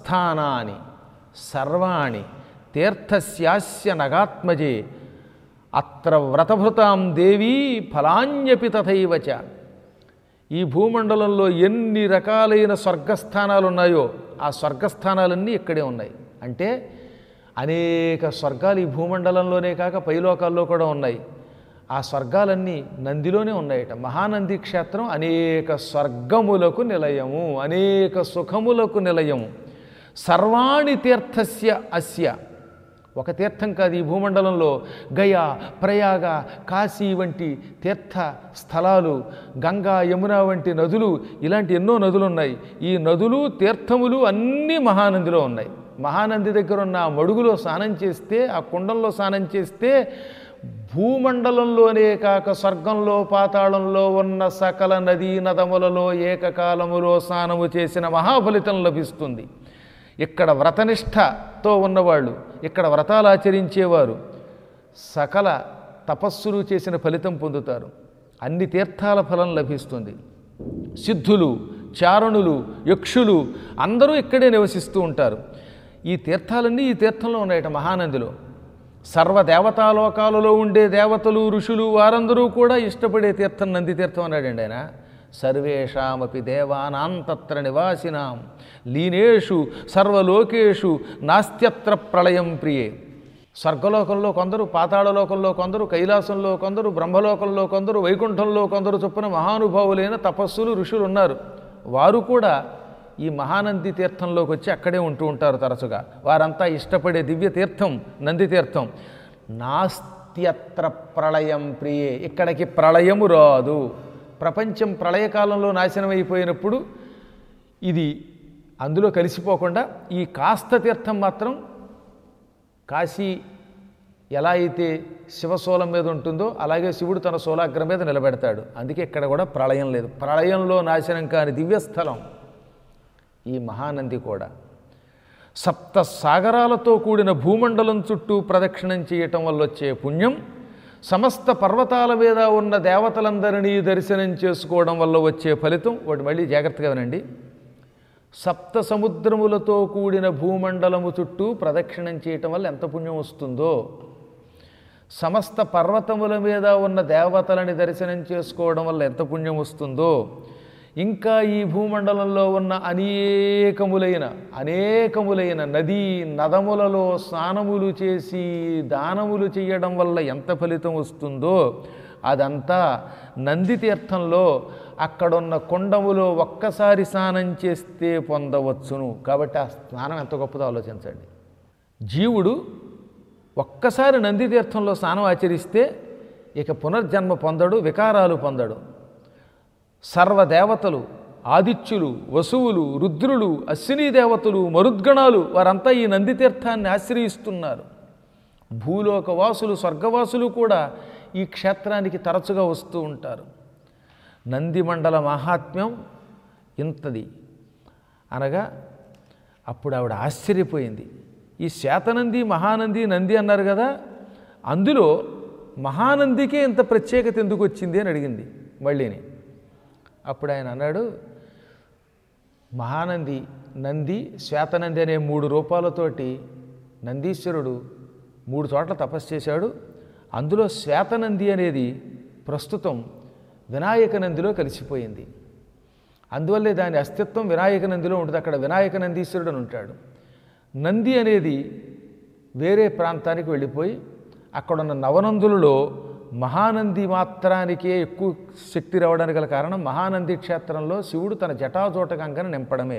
S1: సర్వస్థానాని సర్వాణి తీర్థస్యాస్య నగాత్మజే అత్ర వ్రతభృతాం దేవీ ఫలాన్యపి తథైవచ ఈ భూమండలంలో ఎన్ని రకాలైన స్వర్గస్థానాలు ఉన్నాయో ఆ స్వర్గస్థానాలన్నీ ఇక్కడే ఉన్నాయి అంటే అనేక స్వర్గాలు ఈ భూమండలంలోనే కాక పైలోకాల్లో కూడా ఉన్నాయి ఆ స్వర్గాలన్నీ నందిలోనే ఉన్నాయట మహానంది క్షేత్రం అనేక స్వర్గములకు నిలయము అనేక సుఖములకు నిలయము సర్వాణి తీర్థస్య అస్య ఒక తీర్థం కాదు ఈ భూమండలంలో గయా ప్రయాగ కాశీ వంటి తీర్థ స్థలాలు గంగా యమున వంటి నదులు ఇలాంటి ఎన్నో నదులు ఉన్నాయి ఈ నదులు తీర్థములు అన్నీ మహానందిలో ఉన్నాయి మహానంది దగ్గర ఉన్న ఆ మడుగులో స్నానం చేస్తే ఆ కుండంలో స్నానం చేస్తే భూమండలంలోనే కాక స్వర్గంలో పాతాళంలో ఉన్న సకల నదీ నదములలో ఏకకాలములో స్నానము చేసిన మహాఫలితం లభిస్తుంది ఇక్కడ వ్రతనిష్టతో ఉన్నవాళ్ళు ఇక్కడ వ్రతాలు ఆచరించేవారు సకల తపస్సులు చేసిన ఫలితం పొందుతారు అన్ని తీర్థాల ఫలం లభిస్తుంది సిద్ధులు చారణులు యక్షులు అందరూ ఇక్కడే నివసిస్తూ ఉంటారు ఈ తీర్థాలన్నీ ఈ తీర్థంలో ఉన్నాయట మహానందిలో సర్వ దేవతాలోకాలలో ఉండే దేవతలు ఋషులు వారందరూ కూడా ఇష్టపడే తీర్థం నంది తీర్థం అన్నాడండి ఆయన సర్వేషామపి దేవానాం తత్ర నివాసినాం లీనేషు సర్వలోకేషు నాస్త్యత్ర ప్రళయం ప్రియే స్వర్గలోకంలో కొందరు పాతాళలోకంలో కొందరు కైలాసంలో కొందరు బ్రహ్మలోకంలో కొందరు వైకుంఠంలో కొందరు చొప్పున మహానుభావులైన తపస్సులు ఋషులు ఉన్నారు వారు కూడా ఈ మహానంది తీర్థంలోకి వచ్చి అక్కడే ఉంటూ ఉంటారు తరచుగా వారంతా ఇష్టపడే దివ్య తీర్థం నంది తీర్థం నాస్త్యత్ర ప్రళయం ప్రియే ఇక్కడికి ప్రళయము రాదు ప్రపంచం ప్రళయకాలంలో నాశనం అయిపోయినప్పుడు ఇది అందులో కలిసిపోకుండా ఈ కాస్త తీర్థం మాత్రం కాశీ ఎలా అయితే శివశూలం మీద ఉంటుందో అలాగే శివుడు తన శూలాగ్రం మీద నిలబెడతాడు అందుకే ఇక్కడ కూడా ప్రళయం లేదు ప్రళయంలో నాశనం కాని దివ్యస్థలం ఈ మహానంది కూడా సప్త సాగరాలతో కూడిన భూమండలం చుట్టూ ప్రదక్షిణం చేయటం వల్ల వచ్చే పుణ్యం సమస్త పర్వతాల మీద ఉన్న దేవతలందరినీ దర్శనం చేసుకోవడం వల్ల వచ్చే ఫలితం వాటి మళ్ళీ జాగ్రత్తగా వినండి సప్త సముద్రములతో కూడిన భూమండలము చుట్టూ ప్రదక్షిణం చేయటం వల్ల ఎంత పుణ్యం వస్తుందో సమస్త పర్వతముల మీద ఉన్న దేవతలని దర్శనం చేసుకోవడం వల్ల ఎంత పుణ్యం వస్తుందో ఇంకా ఈ భూమండలంలో ఉన్న అనేకములైన అనేకములైన నదీ నదములలో స్నానములు చేసి దానములు చేయడం వల్ల ఎంత ఫలితం వస్తుందో అదంతా నంది తీర్థంలో అక్కడున్న కొండములో ఒక్కసారి స్నానం చేస్తే పొందవచ్చును కాబట్టి ఆ స్నానం ఎంత గొప్పదో ఆలోచించండి జీవుడు ఒక్కసారి నంది తీర్థంలో స్నానం ఆచరిస్తే ఇక పునర్జన్మ పొందడు వికారాలు పొందడు సర్వదేవతలు ఆదిత్యులు వసువులు రుద్రులు అశ్విని దేవతలు మరుద్గణాలు వారంతా ఈ నంది తీర్థాన్ని ఆశ్రయిస్తున్నారు భూలోక వాసులు స్వర్గవాసులు కూడా ఈ క్షేత్రానికి తరచుగా వస్తూ ఉంటారు నందిమండల మహాత్మ్యం ఇంతది అనగా అప్పుడు ఆవిడ ఆశ్చర్యపోయింది ఈ శాతనంది మహానంది నంది అన్నారు కదా అందులో మహానందికే ఇంత ప్రత్యేకత ఎందుకు వచ్చింది అని అడిగింది మళ్ళీని అప్పుడు ఆయన అన్నాడు మహానంది నంది శ్వేతనంది అనే మూడు రూపాలతోటి నందీశ్వరుడు మూడు చోట్ల తపస్సు చేశాడు అందులో శ్వేతనంది అనేది ప్రస్తుతం వినాయక నందిలో కలిసిపోయింది అందువల్లే దాని అస్తిత్వం వినాయక నందిలో ఉంటుంది అక్కడ వినాయక నందీశ్వరుడు అని ఉంటాడు నంది అనేది వేరే ప్రాంతానికి వెళ్ళిపోయి అక్కడున్న నవనందులలో మహానంది మాత్రానికే ఎక్కువ శక్తి రావడానికి గల కారణం మహానంది క్షేత్రంలో శివుడు తన జటాజోట గంగను నింపడమే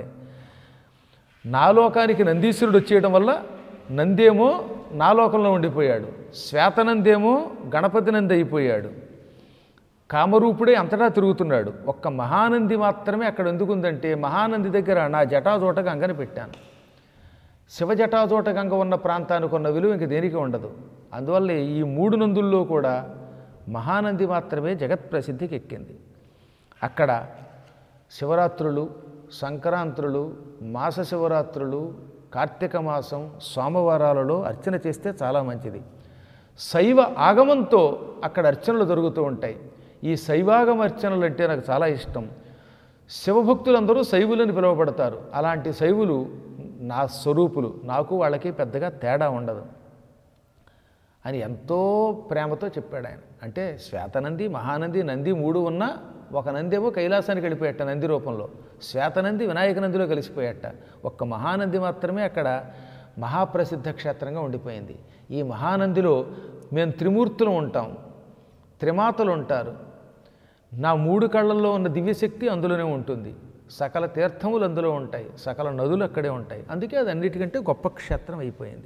S1: నా లోకానికి నందీశ్వరుడు వచ్చేయడం వల్ల నందేమో నా లోకంలో ఉండిపోయాడు శ్వేతనందేమో గణపతి నంది అయిపోయాడు కామరూపుడే అంతటా తిరుగుతున్నాడు ఒక్క మహానంది మాత్రమే అక్కడ ఎందుకుందంటే మహానంది దగ్గర నా జటాజోట గంగని పెట్టాను శివజటాజోట గంగ ఉన్న ప్రాంతానికి ఉన్న విలువ ఇంక దేనికి ఉండదు అందువల్ల ఈ మూడు నందుల్లో కూడా మహానంది మాత్రమే జగత్ ప్రసిద్ధికి ఎక్కింది అక్కడ శివరాత్రులు సంక్రాంతులు మాస శివరాత్రులు కార్తీక మాసం సోమవారాలలో అర్చన చేస్తే చాలా మంచిది శైవ ఆగమంతో అక్కడ అర్చనలు జరుగుతూ ఉంటాయి ఈ శైవాగమ అర్చనలు అంటే నాకు చాలా ఇష్టం శివభక్తులందరూ శైవులని పిలువబడతారు అలాంటి శైవులు నా స్వరూపులు నాకు వాళ్ళకి పెద్దగా తేడా ఉండదు అని ఎంతో ప్రేమతో చెప్పాడు ఆయన అంటే శ్వేతనంది మహానంది నంది మూడు ఉన్నా ఒక నంది ఏమో కైలాసానికి వెళ్ళిపోయట నంది రూపంలో శ్వేతనంది వినాయక నందిలో కలిసిపోయట ఒక్క మహానంది మాత్రమే అక్కడ మహాప్రసిద్ధ క్షేత్రంగా ఉండిపోయింది ఈ మహానందిలో మేము త్రిమూర్తులు ఉంటాం త్రిమాతలు ఉంటారు నా మూడు కళ్ళల్లో ఉన్న దివ్యశక్తి అందులోనే ఉంటుంది సకల తీర్థములు అందులో ఉంటాయి సకల నదులు అక్కడే ఉంటాయి అందుకే అది అన్నిటికంటే గొప్ప క్షేత్రం అయిపోయింది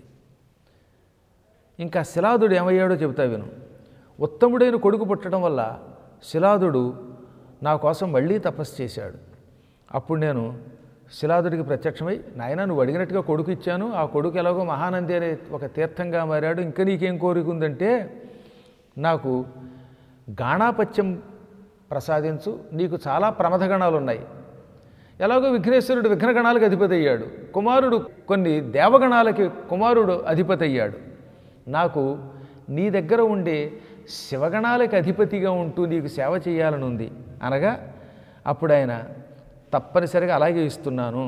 S1: ఇంకా శిలాదుడు ఏమయ్యాడో చెబుతా విను ఉత్తముడైన కొడుకు పుట్టడం వల్ల శిలాదుడు నా కోసం మళ్ళీ తపస్సు చేశాడు అప్పుడు నేను శిలాదుడికి ప్రత్యక్షమై నాయన నువ్వు అడిగినట్టుగా కొడుకు ఇచ్చాను ఆ కొడుకు ఎలాగో మహానంది అనే ఒక తీర్థంగా మారాడు ఇంకా నీకేం కోరిక ఉందంటే నాకు గాణాపత్యం ప్రసాదించు నీకు చాలా ప్రమథగణాలు ఉన్నాయి ఎలాగో విఘ్నేశ్వరుడు విఘ్నగణాలకు అధిపతి అయ్యాడు కుమారుడు కొన్ని దేవగణాలకి కుమారుడు అధిపతి అయ్యాడు నాకు నీ దగ్గర ఉండే శివగణాలకి అధిపతిగా ఉంటూ నీకు సేవ చేయాలని ఉంది అనగా అప్పుడు ఆయన తప్పనిసరిగా అలాగే ఇస్తున్నాను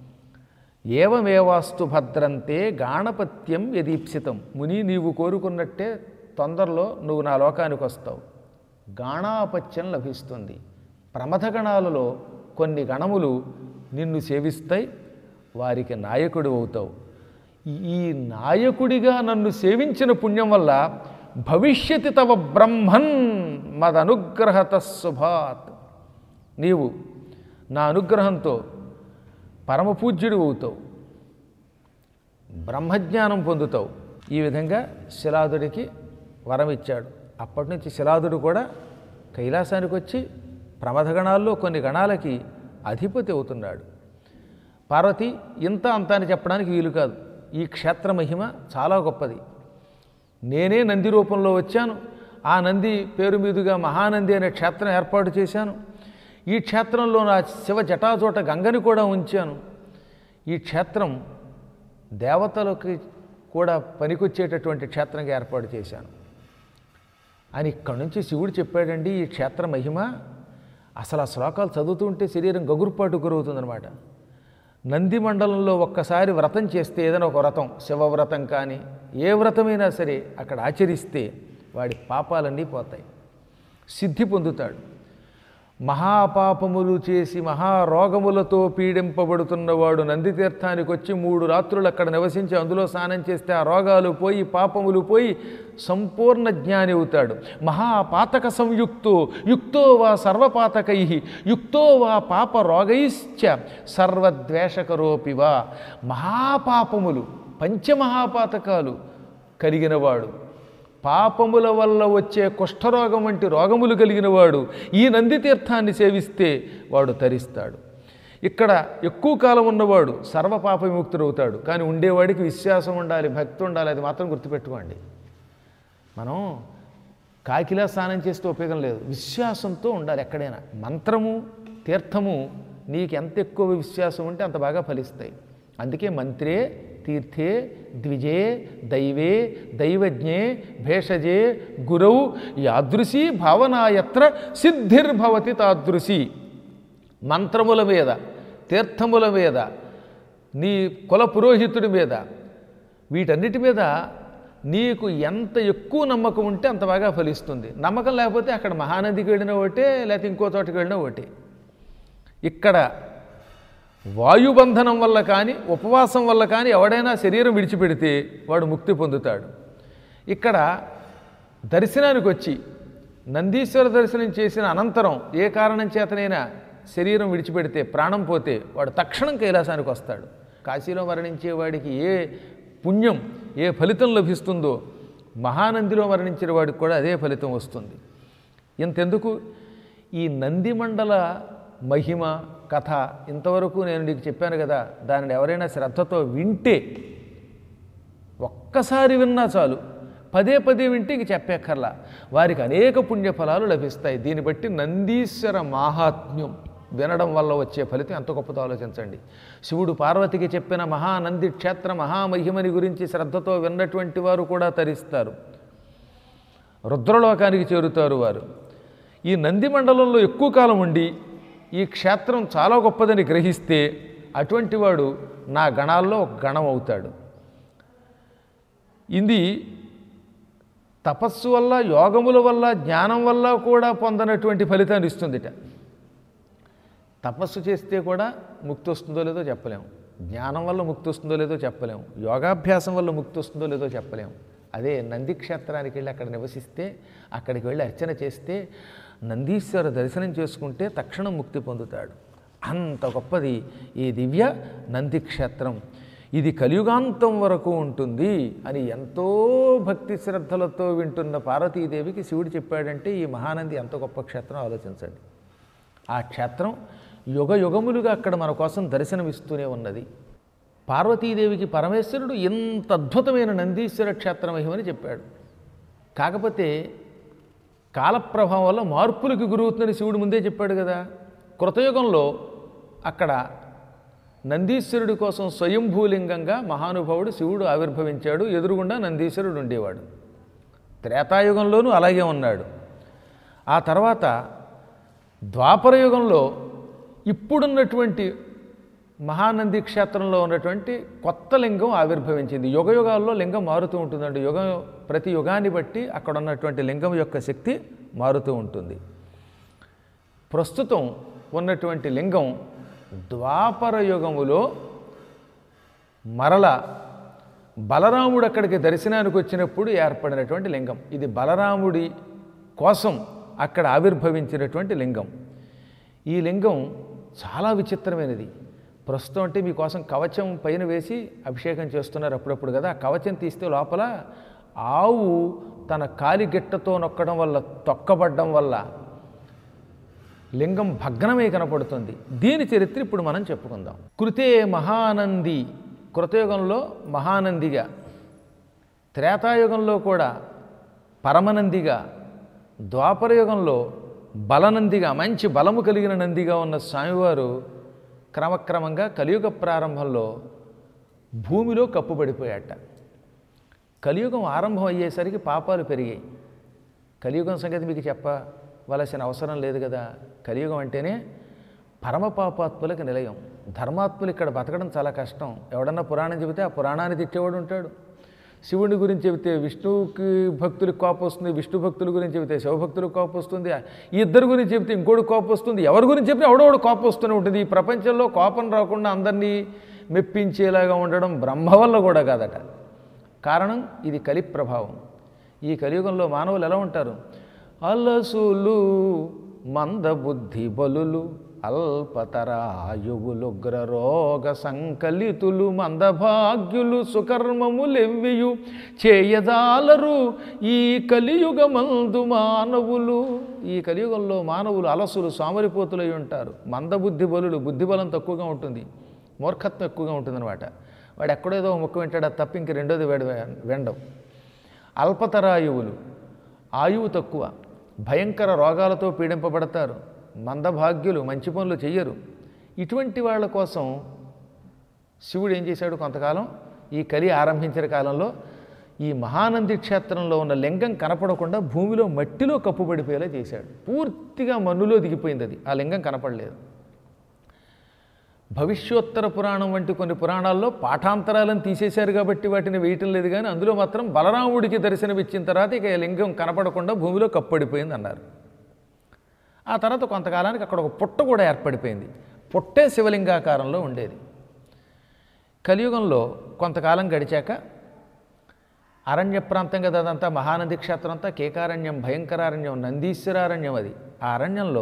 S1: ఏవమేవాస్తు భద్రంతే గాణపత్యం యదీప్సితం ముని నీవు కోరుకున్నట్టే తొందరలో నువ్వు నా లోకానికి వస్తావు గాణాపత్యం లభిస్తుంది ప్రమథగణాలలో కొన్ని గణములు నిన్ను సేవిస్తాయి వారికి నాయకుడు అవుతావు ఈ నాయకుడిగా నన్ను సేవించిన పుణ్యం వల్ల భవిష్యతి తవ బ్రహ్మన్ మదనుగ్రహత శుభాత్ నీవు నా అనుగ్రహంతో పరమపూజ్యుడు అవుతావు బ్రహ్మజ్ఞానం పొందుతావు ఈ విధంగా శిలాదుడికి వరం ఇచ్చాడు అప్పటి నుంచి శిలాదుడు కూడా కైలాసానికి వచ్చి ప్రమథగణాల్లో కొన్ని గణాలకి అధిపతి అవుతున్నాడు పార్వతి ఇంత అంత అని చెప్పడానికి వీలు కాదు ఈ క్షేత్ర మహిమ చాలా గొప్పది నేనే నంది రూపంలో వచ్చాను ఆ నంది పేరు మీదుగా మహానంది అనే క్షేత్రం ఏర్పాటు చేశాను ఈ క్షేత్రంలో నా శివ జటాజోట గంగని కూడా ఉంచాను ఈ క్షేత్రం దేవతలకి కూడా పనికొచ్చేటటువంటి క్షేత్రంగా ఏర్పాటు చేశాను అని ఇక్కడి నుంచి శివుడు చెప్పాడండి ఈ క్షేత్ర మహిమ అసలు ఆ శ్లోకాలు చదువుతుంటే శరీరం గగురుపాటు గురవుతుందనమాట నంది మండలంలో ఒక్కసారి వ్రతం చేస్తే ఏదైనా ఒక వ్రతం శివవ్రతం కానీ ఏ వ్రతమైనా సరే అక్కడ ఆచరిస్తే వాడి పాపాలన్నీ పోతాయి సిద్ధి పొందుతాడు మహాపాపములు చేసి మహారోగములతో పీడింపబడుతున్నవాడు నంది తీర్థానికి వచ్చి మూడు రాత్రులు అక్కడ నివసించి అందులో స్నానం చేస్తే ఆ రోగాలు పోయి పాపములు పోయి సంపూర్ణ జ్ఞాని అవుతాడు మహాపాతక సంయుక్తో యుక్తో వా సర్వపాతకై యుక్తో వా పాప రోగైశ్చ సర్వద్వేషకరోపి వా మహాపాపములు పంచమహాపాతకాలు కలిగినవాడు పాపముల వల్ల వచ్చే కుష్ఠరోగం వంటి రోగములు కలిగిన వాడు ఈ నంది తీర్థాన్ని సేవిస్తే వాడు తరిస్తాడు ఇక్కడ ఎక్కువ కాలం ఉన్నవాడు సర్వపాప విముక్తుడవుతాడు కానీ ఉండేవాడికి విశ్వాసం ఉండాలి భక్తి ఉండాలి అది మాత్రం గుర్తుపెట్టుకోండి మనం కాకిలా స్నానం చేస్తే ఉపయోగం లేదు విశ్వాసంతో ఉండాలి ఎక్కడైనా మంత్రము తీర్థము నీకు ఎంత ఎక్కువ విశ్వాసం ఉంటే అంత బాగా ఫలిస్తాయి అందుకే మంత్రే తీర్థే ద్విజే దైవే దైవజ్ఞే భేషజే గురౌ యాదృశీ భావనాయత్ర సిద్ధిర్భవతి తాదృశి మంత్రముల మీద తీర్థముల మీద నీ కుల పురోహితుడి మీద వీటన్నిటి మీద నీకు ఎంత ఎక్కువ నమ్మకం ఉంటే అంత బాగా ఫలిస్తుంది నమ్మకం లేకపోతే అక్కడ మహానదికి వెళ్ళిన ఒకటే లేకపోతే ఇంకో చోటకి వెళ్ళిన ఒకటి ఇక్కడ వాయుబంధనం వల్ల కానీ ఉపవాసం వల్ల కానీ ఎవడైనా శరీరం విడిచిపెడితే వాడు ముక్తి పొందుతాడు ఇక్కడ దర్శనానికి వచ్చి నందీశ్వర దర్శనం చేసిన అనంతరం ఏ కారణం చేతనైనా శరీరం విడిచిపెడితే ప్రాణం పోతే వాడు తక్షణం కైలాసానికి వస్తాడు కాశీలో మరణించే వాడికి ఏ పుణ్యం ఏ ఫలితం లభిస్తుందో మహానందిలో మరణించిన వాడికి కూడా అదే ఫలితం వస్తుంది ఇంతెందుకు ఈ నందిమండల మహిమ కథ ఇంతవరకు నేను నీకు చెప్పాను కదా దానిని ఎవరైనా శ్రద్ధతో వింటే ఒక్కసారి విన్నా చాలు పదే పదే వింటే ఇంక చెప్పేక్కర్లా వారికి అనేక పుణ్యఫలాలు లభిస్తాయి దీన్ని బట్టి నందీశ్వర మాహాత్మ్యం వినడం వల్ల వచ్చే ఫలితం ఎంత గొప్పదో ఆలోచించండి శివుడు పార్వతికి చెప్పిన మహానంది క్షేత్ర మహామహిమని గురించి శ్రద్ధతో విన్నటువంటి వారు కూడా తరిస్తారు రుద్రలోకానికి చేరుతారు వారు ఈ నంది మండలంలో ఎక్కువ కాలం ఉండి ఈ క్షేత్రం చాలా గొప్పదని గ్రహిస్తే అటువంటి వాడు నా గణాల్లో ఒక గణం అవుతాడు ఇది తపస్సు వల్ల యోగముల వల్ల జ్ఞానం వల్ల కూడా పొందనటువంటి ఫలితాన్ని ఇస్తుందిట తపస్సు చేస్తే కూడా ముక్తి వస్తుందో లేదో చెప్పలేము జ్ఞానం వల్ల ముక్తి వస్తుందో లేదో చెప్పలేము యోగాభ్యాసం వల్ల ముక్తి వస్తుందో లేదో చెప్పలేము అదే నంది క్షేత్రానికి వెళ్ళి అక్కడ నివసిస్తే అక్కడికి వెళ్ళి అర్చన చేస్తే నందీశ్వర దర్శనం చేసుకుంటే తక్షణం ముక్తి పొందుతాడు అంత గొప్పది ఈ దివ్య నంది క్షేత్రం ఇది కలియుగాంతం వరకు ఉంటుంది అని ఎంతో భక్తి శ్రద్ధలతో వింటున్న పార్వతీదేవికి శివుడు చెప్పాడంటే ఈ మహానంది ఎంత గొప్ప క్షేత్రం ఆలోచించండి ఆ క్షేత్రం యుగ యుగములుగా అక్కడ మన కోసం దర్శనమిస్తూనే ఉన్నది పార్వతీదేవికి పరమేశ్వరుడు ఇంత అద్భుతమైన నందీశ్వర క్షేత్రం మహిమని చెప్పాడు కాకపోతే కాలప్రభావం వల్ల మార్పులకి గురవుతుందని శివుడు ముందే చెప్పాడు కదా కృతయుగంలో అక్కడ నందీశ్వరుడి కోసం స్వయంభూలింగంగా మహానుభావుడు శివుడు ఆవిర్భవించాడు ఎదురుగుండా నందీశ్వరుడు ఉండేవాడు త్రేతాయుగంలోనూ అలాగే ఉన్నాడు ఆ తర్వాత ద్వాపరయుగంలో ఇప్పుడున్నటువంటి మహానంది క్షేత్రంలో ఉన్నటువంటి కొత్త లింగం ఆవిర్భవించింది యుగ యుగాల్లో లింగం మారుతూ ఉంటుందండి యుగం ప్రతి యుగాన్ని బట్టి అక్కడ ఉన్నటువంటి లింగం యొక్క శక్తి మారుతూ ఉంటుంది ప్రస్తుతం ఉన్నటువంటి లింగం ద్వాపర యుగములో మరల బలరాముడు అక్కడికి దర్శనానికి వచ్చినప్పుడు ఏర్పడినటువంటి లింగం ఇది బలరాముడి కోసం అక్కడ ఆవిర్భవించినటువంటి లింగం ఈ లింగం చాలా విచిత్రమైనది ప్రస్తుతం అంటే మీకోసం కవచం పైన వేసి అభిషేకం చేస్తున్నారు అప్పుడప్పుడు కదా ఆ కవచం తీస్తే లోపల ఆవు తన కాలి గిట్టతో నొక్కడం వల్ల తొక్కబడ్డం వల్ల లింగం భగ్నమే కనపడుతుంది దీని చరిత్ర ఇప్పుడు మనం చెప్పుకుందాం కృతే మహానంది కృతయుగంలో మహానందిగా త్రేతాయుగంలో కూడా పరమనందిగా ద్వాపరయుగంలో బలనందిగా మంచి బలము కలిగిన నందిగా ఉన్న స్వామివారు క్రమక్రమంగా కలియుగ ప్రారంభంలో భూమిలో కప్పుబడిపోయాట కలియుగం ఆరంభం అయ్యేసరికి పాపాలు పెరిగాయి కలియుగం సంగతి మీకు చెప్పవలసిన అవసరం లేదు కదా కలియుగం అంటేనే పరమ పాపాత్ములకు నిలయం ధర్మాత్ములు ఇక్కడ బతకడం చాలా కష్టం ఎవడన్నా పురాణం చెబితే ఆ పురాణాన్ని తిట్టేవాడు ఉంటాడు శివుని గురించి చెబితే విష్ణువుకి భక్తులకు కోపం వస్తుంది విష్ణు భక్తుల గురించి చెబితే శివభక్తులకు కోపం వస్తుంది ఈ ఇద్దరు గురించి చెబితే ఇంకోటి కోపం వస్తుంది ఎవరి గురించి చెప్పినా ఎవడోడు కోపం వస్తూనే ఉంటుంది ఈ ప్రపంచంలో కోపం రాకుండా అందరినీ మెప్పించేలాగా ఉండడం బ్రహ్మ వల్ల కూడా కాదట కారణం ఇది కలి ప్రభావం ఈ కలియుగంలో మానవులు ఎలా ఉంటారు అలసులు మందబుద్ధి బలులు అల్పతరాయువులుగ్ర రోగ సంకలితులు మందభాగ్యులు సుకర్మములెవ్వియు చేయజాలరు ఈ కలియుగమందు మానవులు ఈ కలియుగంలో మానవులు అలసులు సోమరిపోతులై ఉంటారు మందబుద్ధి బలులు బుద్ధిబలం తక్కువగా ఉంటుంది మూర్ఖత్వం ఎక్కువగా ఉంటుందన్నమాట వాడు ఎక్కడేదో ముక్క వింటాడు అది తప్ప ఇంక రెండోది వాడు వెండం అల్పతరాయువులు ఆయువు తక్కువ భయంకర రోగాలతో పీడింపబడతారు మందభాగ్యులు మంచి పనులు చెయ్యరు ఇటువంటి వాళ్ళ కోసం శివుడు ఏం చేశాడు కొంతకాలం ఈ కలి ఆరంభించిన కాలంలో ఈ మహానంది క్షేత్రంలో ఉన్న లింగం కనపడకుండా భూమిలో మట్టిలో కప్పుబడిపోయేలా చేశాడు పూర్తిగా మన్నులో దిగిపోయింది అది ఆ లింగం కనపడలేదు భవిష్యోత్తర పురాణం వంటి కొన్ని పురాణాల్లో పాఠాంతరాలను తీసేశారు కాబట్టి వాటిని వేయటం లేదు కానీ అందులో మాత్రం బలరాముడికి దర్శనమిచ్చిన తర్వాత ఇక ఈ లింగం కనపడకుండా భూమిలో కప్పడిపోయింది అన్నారు ఆ తర్వాత కొంతకాలానికి అక్కడ ఒక పుట్ట కూడా ఏర్పడిపోయింది పుట్టే శివలింగాకారంలో ఉండేది కలియుగంలో కొంతకాలం గడిచాక అరణ్య ప్రాంతం కదా అదంతా మహానది క్షేత్రం అంతా కేకారణ్యం భయంకరారణ్యం నందీశ్వరారణ్యం అది ఆ అరణ్యంలో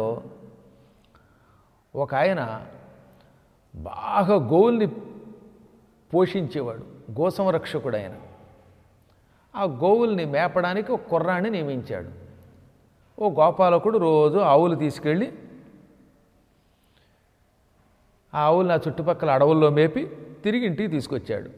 S1: ఒక ఆయన బాగా గోవుల్ని పోషించేవాడు గోసంరక్షకుడు ఆయన ఆ గోవుల్ని మేపడానికి ఒక కుర్రాన్ని నియమించాడు ఓ గోపాలకుడు రోజు ఆవులు తీసుకెళ్ళి ఆ ఆవులు నా చుట్టుపక్కల అడవుల్లో మేపి తిరిగి ఇంటికి తీసుకొచ్చాడు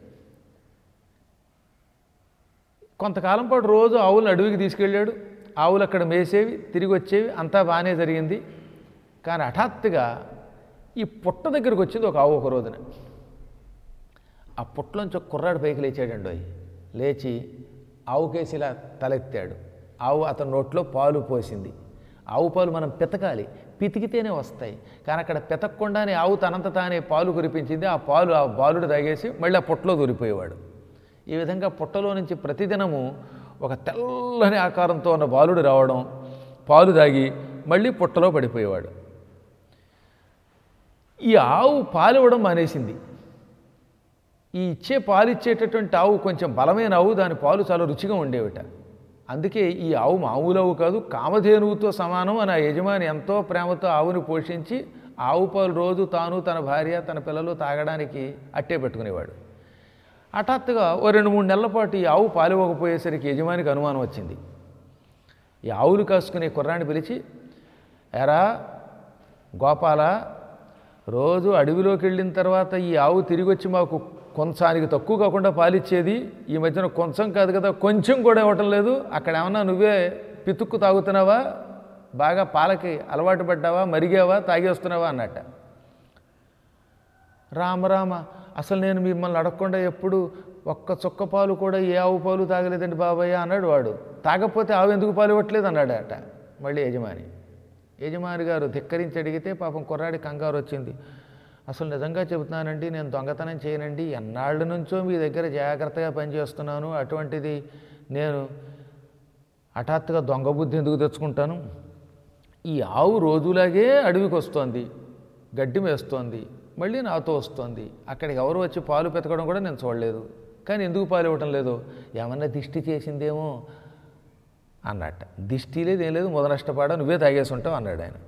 S1: కొంతకాలం పాటు రోజు ఆవులను అడవికి తీసుకెళ్ళాడు ఆవులు అక్కడ మేసేవి తిరిగి వచ్చేవి అంతా బాగానే జరిగింది కానీ హఠాత్తుగా ఈ పుట్ట దగ్గరకు వచ్చింది ఒక ఆవు ఒక రోజున ఆ పుట్టలోంచి ఒక కుర్రాడు పైకి లేచాడండి అవి లేచి ఆవుకేసి ఇలా తలెత్తాడు ఆవు అతని నోట్లో పాలు పోసింది ఆవు పాలు మనం పితకాలి పితికితేనే వస్తాయి కానీ అక్కడ పితక్కుండానే ఆవు తనంత తానే పాలు కురిపించింది ఆ పాలు ఆ బాలుడు తాగేసి మళ్ళీ ఆ పుట్టలో దూరిపోయేవాడు ఈ విధంగా పుట్టలో నుంచి ప్రతిదినము ఒక తెల్లని ఆకారంతో ఉన్న బాలుడు రావడం పాలు తాగి మళ్ళీ పుట్టలో పడిపోయేవాడు ఈ ఆవు పాలు ఇవ్వడం మానేసింది ఈ ఇచ్చే పాలు ఇచ్చేటటువంటి ఆవు కొంచెం బలమైన ఆవు దాని పాలు చాలా రుచిగా ఉండేవిట అందుకే ఈ ఆవు మామూలు ఆవు కాదు కామధేనువుతో సమానం అని ఆ యజమాని ఎంతో ప్రేమతో ఆవుని పోషించి ఆవు పాలు రోజు తాను తన భార్య తన పిల్లలు తాగడానికి అట్టే పెట్టుకునేవాడు హఠాత్తుగా ఓ రెండు మూడు నెలల పాటు ఈ ఆవు పాలు ఇవ్వకపోయేసరికి యజమానికి అనుమానం వచ్చింది ఈ ఆవులు కాసుకునే కుర్రాన్ని పిలిచి ఎరా గోపాల రోజు అడవిలోకి వెళ్ళిన తర్వాత ఈ ఆవు తిరిగి వచ్చి మాకు కొంచానికి తక్కువ కాకుండా పాలిచ్చేది ఈ మధ్యన కొంచెం కాదు కదా కొంచెం కూడా ఇవ్వటం లేదు అక్కడ ఏమన్నా నువ్వే పితుక్కు తాగుతున్నావా బాగా పాలకి అలవాటు పడ్డావా మరిగావా తాగేస్తున్నావా అన్నట్ట రామ రామ అసలు నేను మిమ్మల్ని అడగకుండా ఎప్పుడు ఒక్క చుక్క పాలు కూడా ఏ ఆవు పాలు తాగలేదండి బాబాయ్య అన్నాడు వాడు తాగకపోతే ఆవు ఎందుకు పాలు ఇవ్వట్లేదు అన్నాడు అట మళ్ళీ యజమాని యజమాని గారు ధిక్కరించి అడిగితే పాపం కుర్రాడి కంగారు వచ్చింది అసలు నిజంగా చెబుతున్నానండి నేను దొంగతనం చేయనండి ఎన్నాళ్ళ నుంచో మీ దగ్గర జాగ్రత్తగా పనిచేస్తున్నాను అటువంటిది నేను హఠాత్తుగా దొంగ బుద్ధి ఎందుకు తెచ్చుకుంటాను ఈ ఆవు రోజులాగే అడవికి వస్తోంది గడ్డి మేస్తోంది మళ్ళీ నాతో వస్తోంది అక్కడికి ఎవరు వచ్చి పాలు పెతకడం కూడా నేను చూడలేదు కానీ ఎందుకు పాలు ఇవ్వటం లేదు ఏమన్నా దిష్టి చేసిందేమో అన్నట్ట దిష్టి లేదు ఏం లేదు మొదనష్టపాడ నువ్వే తాగేసి ఉంటావు అన్నాడు ఆయన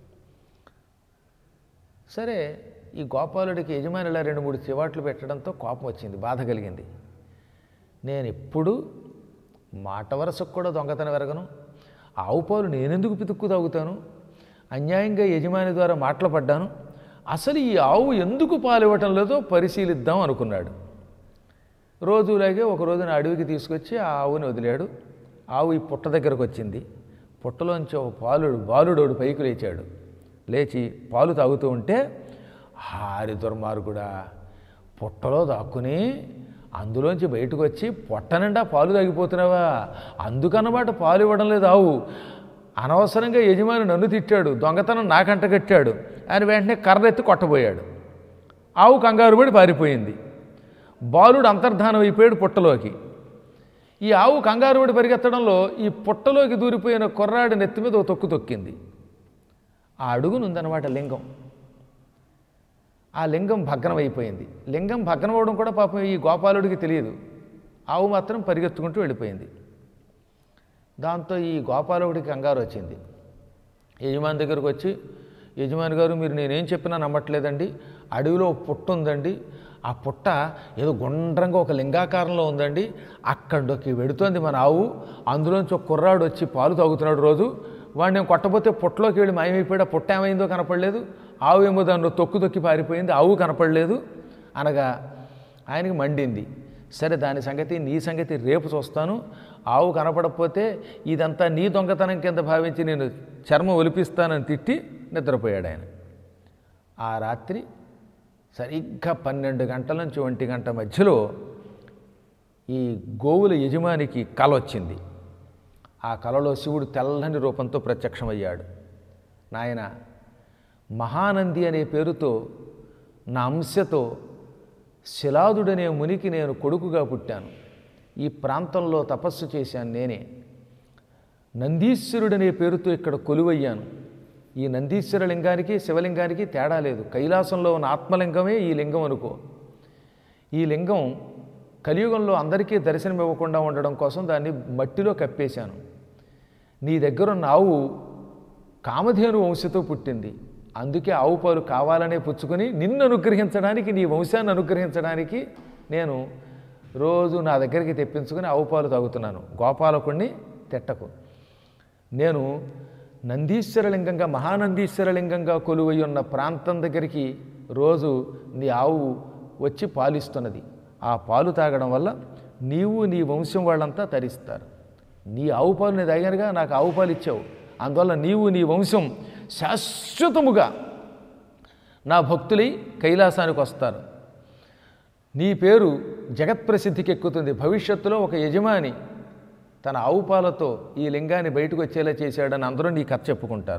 S1: సరే ఈ గోపాలుడికి యజమాని ఇలా రెండు మూడు చివాట్లు పెట్టడంతో కోపం వచ్చింది బాధ కలిగింది నేను ఎప్పుడు మాట వరసకు కూడా దొంగతనం వెరగను ఆవు పాలు నేనెందుకు పితుక్కు తాగుతాను అన్యాయంగా యజమాని ద్వారా మాటలు పడ్డాను అసలు ఈ ఆవు ఎందుకు పాలు ఇవ్వటం లేదో పరిశీలిద్దాం అనుకున్నాడు రోజులాగే ఒక రోజున అడవికి తీసుకొచ్చి ఆ ఆవుని వదిలాడు ఆవు ఈ పుట్ట దగ్గరకు వచ్చింది పుట్టలోంచి ఒక పాలుడు బాలుడోడు పైకి లేచాడు లేచి పాలు తాగుతూ ఉంటే హారి దుర్మార్గుడా పుట్టలో దాక్కుని అందులోంచి బయటకు వచ్చి పొట్ట నిండా పాలు తాగిపోతున్నావా అందుకన్నమాట పాలు ఇవ్వడం లేదు ఆవు అనవసరంగా యజమాని నన్ను తిట్టాడు దొంగతనం నాకంట కట్టాడు ఆయన వెంటనే కర్ర ఎత్తి కొట్టబోయాడు ఆవు కంగారు పడి పారిపోయింది బాలుడు అంతర్ధానం అయిపోయాడు పుట్టలోకి ఈ ఆవు కంగారు పడి పరిగెత్తడంలో ఈ పుట్టలోకి దూరిపోయిన కుర్రాడి నెత్తి మీద ఓ తొక్కు తొక్కింది ఆ అడుగునుందనమాట లింగం ఆ లింగం భగ్నం అయిపోయింది లింగం భగ్నం అవడం కూడా పాపం ఈ గోపాలుడికి తెలియదు ఆవు మాత్రం పరిగెత్తుకుంటూ వెళ్ళిపోయింది దాంతో ఈ గోపాలుడికి కంగారు వచ్చింది యజమాని దగ్గరకు వచ్చి యజమాని గారు మీరు నేనేం చెప్పినా నమ్మట్లేదండి అడవిలో ఓ పుట్ట ఉందండి ఆ పుట్ట ఏదో గుండ్రంగా ఒక లింగాకారంలో ఉందండి అక్కడికి వెడుతోంది మన ఆవు అందులోంచి ఒక కుర్రాడు వచ్చి పాలు తాగుతున్నాడు రోజు వాడిని నేను కొట్టపోతే పుట్టలోకి వెళ్ళి మాయమైపోయాడు ఆ పుట్ట ఏమైందో కనపడలేదు ఆవు ఏమో దానిలో తొక్కు తొక్కి పారిపోయింది ఆవు కనపడలేదు అనగా ఆయనకి మండింది సరే దాని సంగతి నీ సంగతి రేపు చూస్తాను ఆవు కనపడకపోతే ఇదంతా నీ దొంగతనం కింద భావించి నేను చర్మం ఒలిపిస్తానని తిట్టి నిద్రపోయాడు ఆయన ఆ రాత్రి సరిగ్గా పన్నెండు గంటల నుంచి ఒంటి గంట మధ్యలో ఈ గోవుల యజమానికి కల వచ్చింది ఆ కలలో శివుడు తెల్లని రూపంతో ప్రత్యక్షమయ్యాడు నాయన మహానంది అనే పేరుతో నా అంశతో శిలాదుడనే మునికి నేను కొడుకుగా పుట్టాను ఈ ప్రాంతంలో తపస్సు చేశాను నేనే నందీశ్వరుడనే పేరుతో ఇక్కడ కొలువయ్యాను ఈ నందీశ్వర లింగానికి శివలింగానికి తేడా లేదు కైలాసంలో ఉన్న ఆత్మలింగమే ఈ లింగం అనుకో ఈ లింగం కలియుగంలో అందరికీ దర్శనం ఇవ్వకుండా ఉండడం కోసం దాన్ని మట్టిలో కప్పేశాను నీ దగ్గర ఉన్న ఆవు కామధేను వంశతో పుట్టింది అందుకే ఆవు పాలు కావాలనే పుచ్చుకొని నిన్ను అనుగ్రహించడానికి నీ వంశాన్ని అనుగ్రహించడానికి నేను రోజు నా దగ్గరికి తెప్పించుకొని ఆవు పాలు తాగుతున్నాను గోపాలకుణ్ణి తిట్టకు నేను నందీశ్వరలింగంగా మహానందీశ్వరలింగంగా కొలువై ఉన్న ప్రాంతం దగ్గరికి రోజు నీ ఆవు వచ్చి పాలిస్తున్నది ఆ పాలు తాగడం వల్ల నీవు నీ వంశం వాళ్ళంతా తరిస్తారు నీ ఆవు పాలు నేను తాగానుగా నాకు ఆవు పాలు ఇచ్చావు అందువల్ల నీవు నీ వంశం శాశ్వతముగా నా భక్తులై కైలాసానికి వస్తారు నీ పేరు జగత్ప్రసిద్ధికి ఎక్కుతుంది భవిష్యత్తులో ఒక యజమాని తన ఆవు పాలతో ఈ లింగాన్ని బయటకు వచ్చేలా చేశాడని అందరూ నీ కథ చెప్పుకుంటారు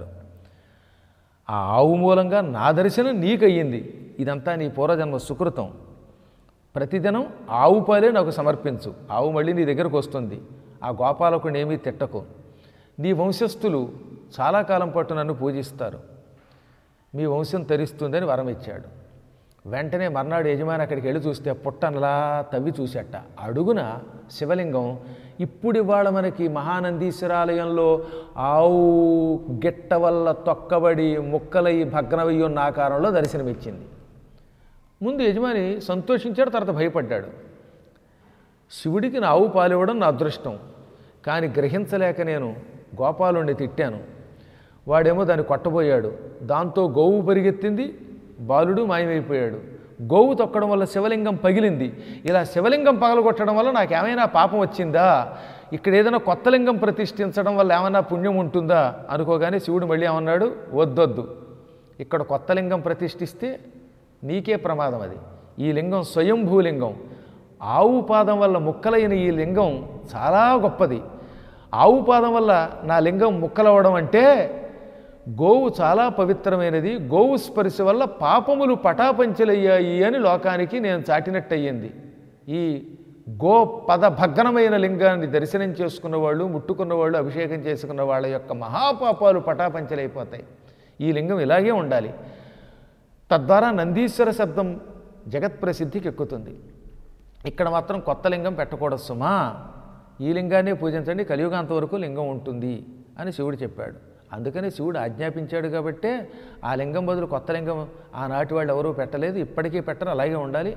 S1: ఆ ఆవు మూలంగా నా దర్శనం నీకయ్యింది ఇదంతా నీ పూర్వజన్మ సుకృతం ప్రతిదినం ఆవు పాలే నాకు సమర్పించు ఆవు మళ్ళీ నీ దగ్గరకు వస్తుంది ఆ గోపాలకుని ఏమీ తిట్టకు నీ వంశస్థులు చాలా కాలం పాటు నన్ను పూజిస్తారు మీ వంశం తరిస్తుందని వరం ఇచ్చాడు వెంటనే మర్నాడు యజమాని అక్కడికి వెళ్ళి చూస్తే పుట్టనలా తవ్వి చూసేట అడుగున శివలింగం ఇప్పుడు ఇవాళ మనకి మహానందీశ్వరాలయంలో ఆవు గిట్ట వల్ల తొక్కబడి ముక్కలై భగ్నమయ్యి ఉన్న ఆకారంలో దర్శనమిచ్చింది ముందు యజమాని సంతోషించాడు తర్వాత భయపడ్డాడు శివుడికి నా ఆవు పాలివ్వడం నా అదృష్టం కానీ గ్రహించలేక నేను గోపాలుణ్ణి తిట్టాను వాడేమో దాన్ని కొట్టబోయాడు దాంతో గోవు పరిగెత్తింది బాలుడు మాయమైపోయాడు గోవు తొక్కడం వల్ల శివలింగం పగిలింది ఇలా శివలింగం పగలగొట్టడం వల్ల నాకు ఏమైనా పాపం వచ్చిందా ఇక్కడ ఏదైనా కొత్త లింగం ప్రతిష్ఠించడం వల్ల ఏమైనా పుణ్యం ఉంటుందా అనుకోగానే శివుడు మళ్ళీ ఏమన్నాడు వద్దొద్దు ఇక్కడ కొత్త లింగం ప్రతిష్ఠిస్తే నీకే ప్రమాదం అది ఈ లింగం స్వయంభూలింగం ఆవు పాదం వల్ల ముక్కలైన ఈ లింగం చాలా గొప్పది ఆవు పాదం వల్ల నా లింగం ముక్కలవడం అంటే గోవు చాలా పవిత్రమైనది గోవు స్పర్శ వల్ల పాపములు పటాపంచలయ్యాయి అని లోకానికి నేను చాటినట్టయింది ఈ గో పద భగ్నమైన లింగాన్ని దర్శనం చేసుకున్న వాళ్ళు ముట్టుకున్న వాళ్ళు అభిషేకం చేసుకున్న వాళ్ళ యొక్క మహాపాపాలు పటాపంచలైపోతాయి ఈ లింగం ఇలాగే ఉండాలి తద్వారా నందీశ్వర శబ్దం జగత్ ప్రసిద్ధికి ఎక్కుతుంది ఇక్కడ మాత్రం కొత్త లింగం పెట్టకూడదు సుమా ఈ లింగాన్ని పూజించండి కలియుగాంత వరకు లింగం ఉంటుంది అని శివుడు చెప్పాడు అందుకని శివుడు ఆజ్ఞాపించాడు కాబట్టే ఆ లింగం బదులు కొత్త లింగం ఆనాటి వాళ్ళు ఎవరూ పెట్టలేదు ఇప్పటికీ పెట్టరు అలాగే ఉండాలి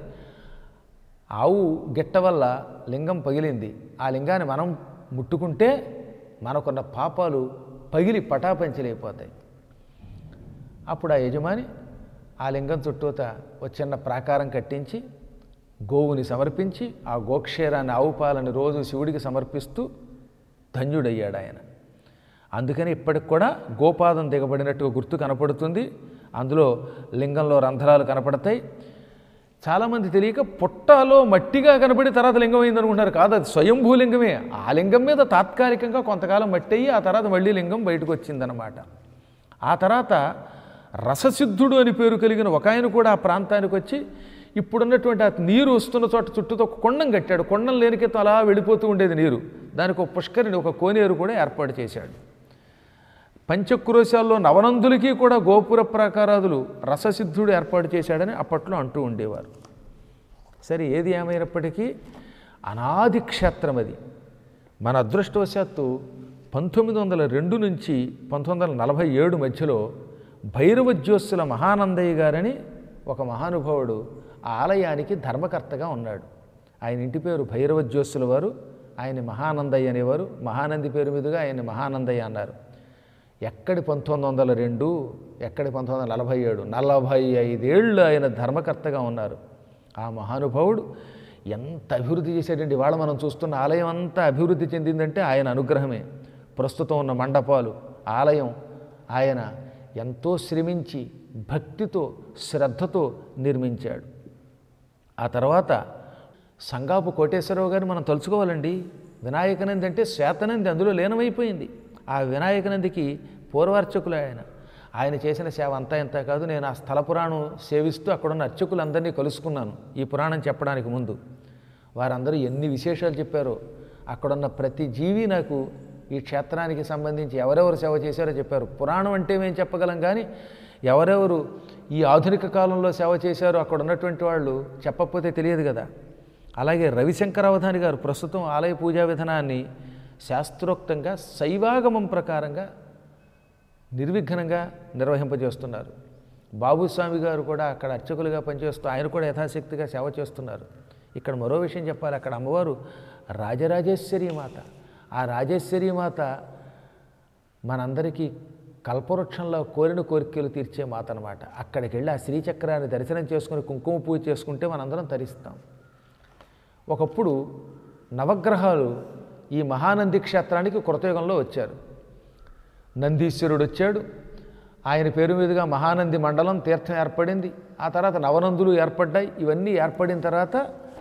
S1: ఆవు గిట్ట వల్ల లింగం పగిలింది ఆ లింగాన్ని మనం ముట్టుకుంటే మనకున్న పాపాలు పగిలి పటాపంచలైపోతాయి అప్పుడు ఆ యజమాని ఆ లింగం చుట్టూత ఒక చిన్న ప్రాకారం కట్టించి గోవుని సమర్పించి ఆ గోక్షేరాన్ని ఆవు పాలని రోజు శివుడికి సమర్పిస్తూ ధన్యుడయ్యాడు ఆయన అందుకని ఇప్పటికి కూడా గోపాదం దిగబడినట్టుగా గుర్తు కనపడుతుంది అందులో లింగంలో రంధ్రాలు కనపడతాయి చాలామంది తెలియక పుట్టలో మట్టిగా కనబడి తర్వాత లింగం అయింది అనుకుంటున్నారు కాదు అది స్వయంభూలింగమే ఆ లింగం మీద తాత్కాలికంగా కొంతకాలం మట్టి అయ్యి ఆ తర్వాత మళ్ళీ లింగం బయటకు వచ్చిందనమాట ఆ తర్వాత రససిద్ధుడు అని పేరు కలిగిన ఒక ఆయన కూడా ఆ ప్రాంతానికి వచ్చి ఇప్పుడున్నటువంటి ఆ నీరు వస్తున్న చోట చుట్టూతో ఒక కొండం కట్టాడు కొండం లేనికెత్త అలా వెళ్ళిపోతూ ఉండేది నీరు దానికి ఒక పుష్కరిని ఒక కోనేరు కూడా ఏర్పాటు చేశాడు పంచక్రోశాల్లో నవనందులకి కూడా గోపుర ప్రాకారాదులు రససిద్ధుడు ఏర్పాటు చేశాడని అప్పట్లో అంటూ ఉండేవారు సరే ఏది ఏమైనప్పటికీ అనాది క్షేత్రం అది మన అదృష్టవశాత్తు పంతొమ్మిది వందల రెండు నుంచి పంతొమ్మిది వందల నలభై ఏడు మధ్యలో భైరవజ్యోత్సుల మహానందయ్య గారని ఒక మహానుభావుడు ఆ ఆలయానికి ధర్మకర్తగా ఉన్నాడు ఆయన ఇంటి పేరు భైరవజ్యోత్సుల వారు ఆయన మహానందయ్య అనేవారు మహానంది పేరు మీదుగా ఆయన మహానందయ్య అన్నారు ఎక్కడి పంతొమ్మిది వందల రెండు ఎక్కడి పంతొమ్మిది వందల నలభై ఏడు నలభై ఐదేళ్ళు ఆయన ధర్మకర్తగా ఉన్నారు ఆ మహానుభావుడు ఎంత అభివృద్ధి చేశాడండి ఇవాళ మనం చూస్తున్న ఆలయం అంతా అభివృద్ధి చెందిందంటే ఆయన అనుగ్రహమే ప్రస్తుతం ఉన్న మండపాలు ఆలయం ఆయన ఎంతో శ్రమించి భక్తితో శ్రద్ధతో నిర్మించాడు ఆ తర్వాత సంగాపు కోటేశ్వరరావు గారిని మనం తలుచుకోవాలండి వినాయకనంది అంటే శ్వేతనంది అందులో లీనమైపోయింది ఆ వినాయకనందికి పూర్వార్చకులు ఆయన ఆయన చేసిన సేవ అంతా ఇంత కాదు నేను ఆ స్థల పురాణం సేవిస్తూ అక్కడున్న అర్చకులందరినీ కలుసుకున్నాను ఈ పురాణం చెప్పడానికి ముందు వారందరూ ఎన్ని విశేషాలు చెప్పారో అక్కడున్న ప్రతి జీవి నాకు ఈ క్షేత్రానికి సంబంధించి ఎవరెవరు సేవ చేశారో చెప్పారు పురాణం అంటే మేము చెప్పగలం కానీ ఎవరెవరు ఈ ఆధునిక కాలంలో సేవ చేశారో అక్కడ ఉన్నటువంటి వాళ్ళు చెప్పకపోతే తెలియదు కదా అలాగే రవిశంకర అవధాని గారు ప్రస్తుతం ఆలయ పూజా విధానాన్ని శాస్త్రోక్తంగా శైవాగమం ప్రకారంగా నిర్విఘ్నంగా నిర్వహింపజేస్తున్నారు బాబుస్వామి గారు కూడా అక్కడ అర్చకులుగా పనిచేస్తూ ఆయన కూడా యథాశక్తిగా సేవ చేస్తున్నారు ఇక్కడ మరో విషయం చెప్పాలి అక్కడ అమ్మవారు రాజరాజేశ్వరి మాత ఆ రాజేశ్వరి మాత మనందరికీ కల్పవృక్షంలో కోరిన కోరికలు తీర్చే మాత అనమాట అక్కడికి వెళ్ళి ఆ శ్రీచక్రాన్ని దర్శనం చేసుకుని కుంకుమ పూజ చేసుకుంటే మనందరం తరిస్తాం ఒకప్పుడు నవగ్రహాలు ఈ మహానంది క్షేత్రానికి కృతయుగంలో వచ్చారు నందీశ్వరుడు వచ్చాడు ఆయన పేరు మీదుగా మహానంది మండలం తీర్థం ఏర్పడింది ఆ తర్వాత నవనందులు ఏర్పడ్డాయి ఇవన్నీ ఏర్పడిన తర్వాత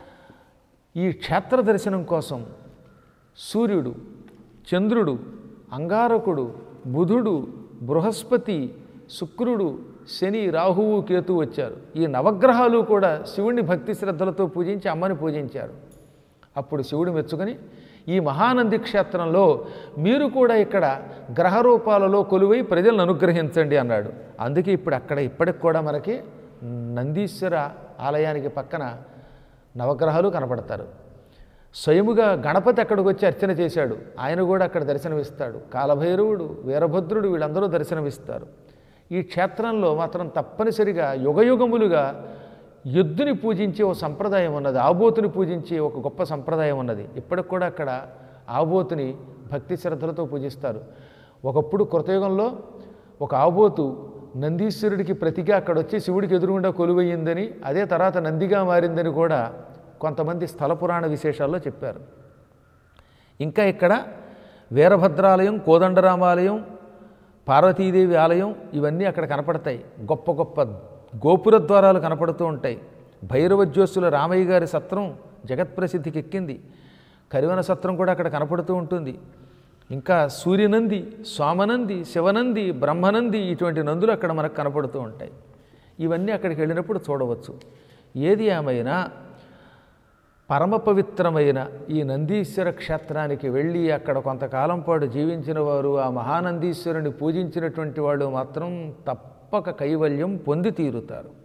S1: ఈ క్షేత్ర దర్శనం కోసం సూర్యుడు చంద్రుడు అంగారకుడు బుధుడు బృహస్పతి శుక్రుడు శని రాహువు కేతు వచ్చారు ఈ నవగ్రహాలు కూడా శివుణ్ణి భక్తి శ్రద్ధలతో పూజించి అమ్మని పూజించారు అప్పుడు శివుడు మెచ్చుకొని ఈ మహానంది క్షేత్రంలో మీరు కూడా ఇక్కడ గ్రహ రూపాలలో కొలువై ప్రజలను అనుగ్రహించండి అన్నాడు అందుకే ఇప్పుడు అక్కడ ఇప్పటికి కూడా మనకి నందీశ్వర ఆలయానికి పక్కన నవగ్రహాలు కనపడతారు స్వయముగా గణపతి అక్కడికి వచ్చి అర్చన చేశాడు ఆయన కూడా అక్కడ దర్శనమిస్తాడు కాలభైరవుడు వీరభద్రుడు వీళ్ళందరూ దర్శనమిస్తారు ఈ క్షేత్రంలో మాత్రం తప్పనిసరిగా యుగయుగములుగా ఎద్దుని పూజించే ఒక సంప్రదాయం ఉన్నది ఆబోతుని పూజించే ఒక గొప్ప సంప్రదాయం ఉన్నది ఇప్పటికి కూడా అక్కడ ఆబోతుని భక్తి శ్రద్ధలతో పూజిస్తారు ఒకప్పుడు కృతయుగంలో ఒక ఆబోతు నందీశ్వరుడికి ప్రతిగా అక్కడ వచ్చి శివుడికి ఎదురుగుండా కొలువయ్యిందని అదే తర్వాత నందిగా మారిందని కూడా కొంతమంది స్థల పురాణ విశేషాల్లో చెప్పారు ఇంకా ఇక్కడ వీరభద్రాలయం కోదండరామాలయం పార్వతీదేవి ఆలయం ఇవన్నీ అక్కడ కనపడతాయి గొప్ప గొప్ప గోపుర ద్వారాలు కనపడుతూ ఉంటాయి భైరవజ్యోత్సుల రామయ్య గారి సత్రం జగత్ప్రసిద్ధికి ఎక్కింది కరివన సత్రం కూడా అక్కడ కనపడుతూ ఉంటుంది ఇంకా సూర్యనంది సోమనంది శివనంది బ్రహ్మనంది ఇటువంటి నందులు అక్కడ మనకు కనపడుతూ ఉంటాయి ఇవన్నీ అక్కడికి వెళ్ళినప్పుడు చూడవచ్చు ఏది ఏమైనా పరమ పవిత్రమైన ఈ నందీశ్వర క్షేత్రానికి వెళ్ళి అక్కడ కొంతకాలం పాటు జీవించిన వారు ఆ మహానందీశ్వరుని పూజించినటువంటి వాళ్ళు మాత్రం తప్పక కైవల్యం పొంది తీరుతారు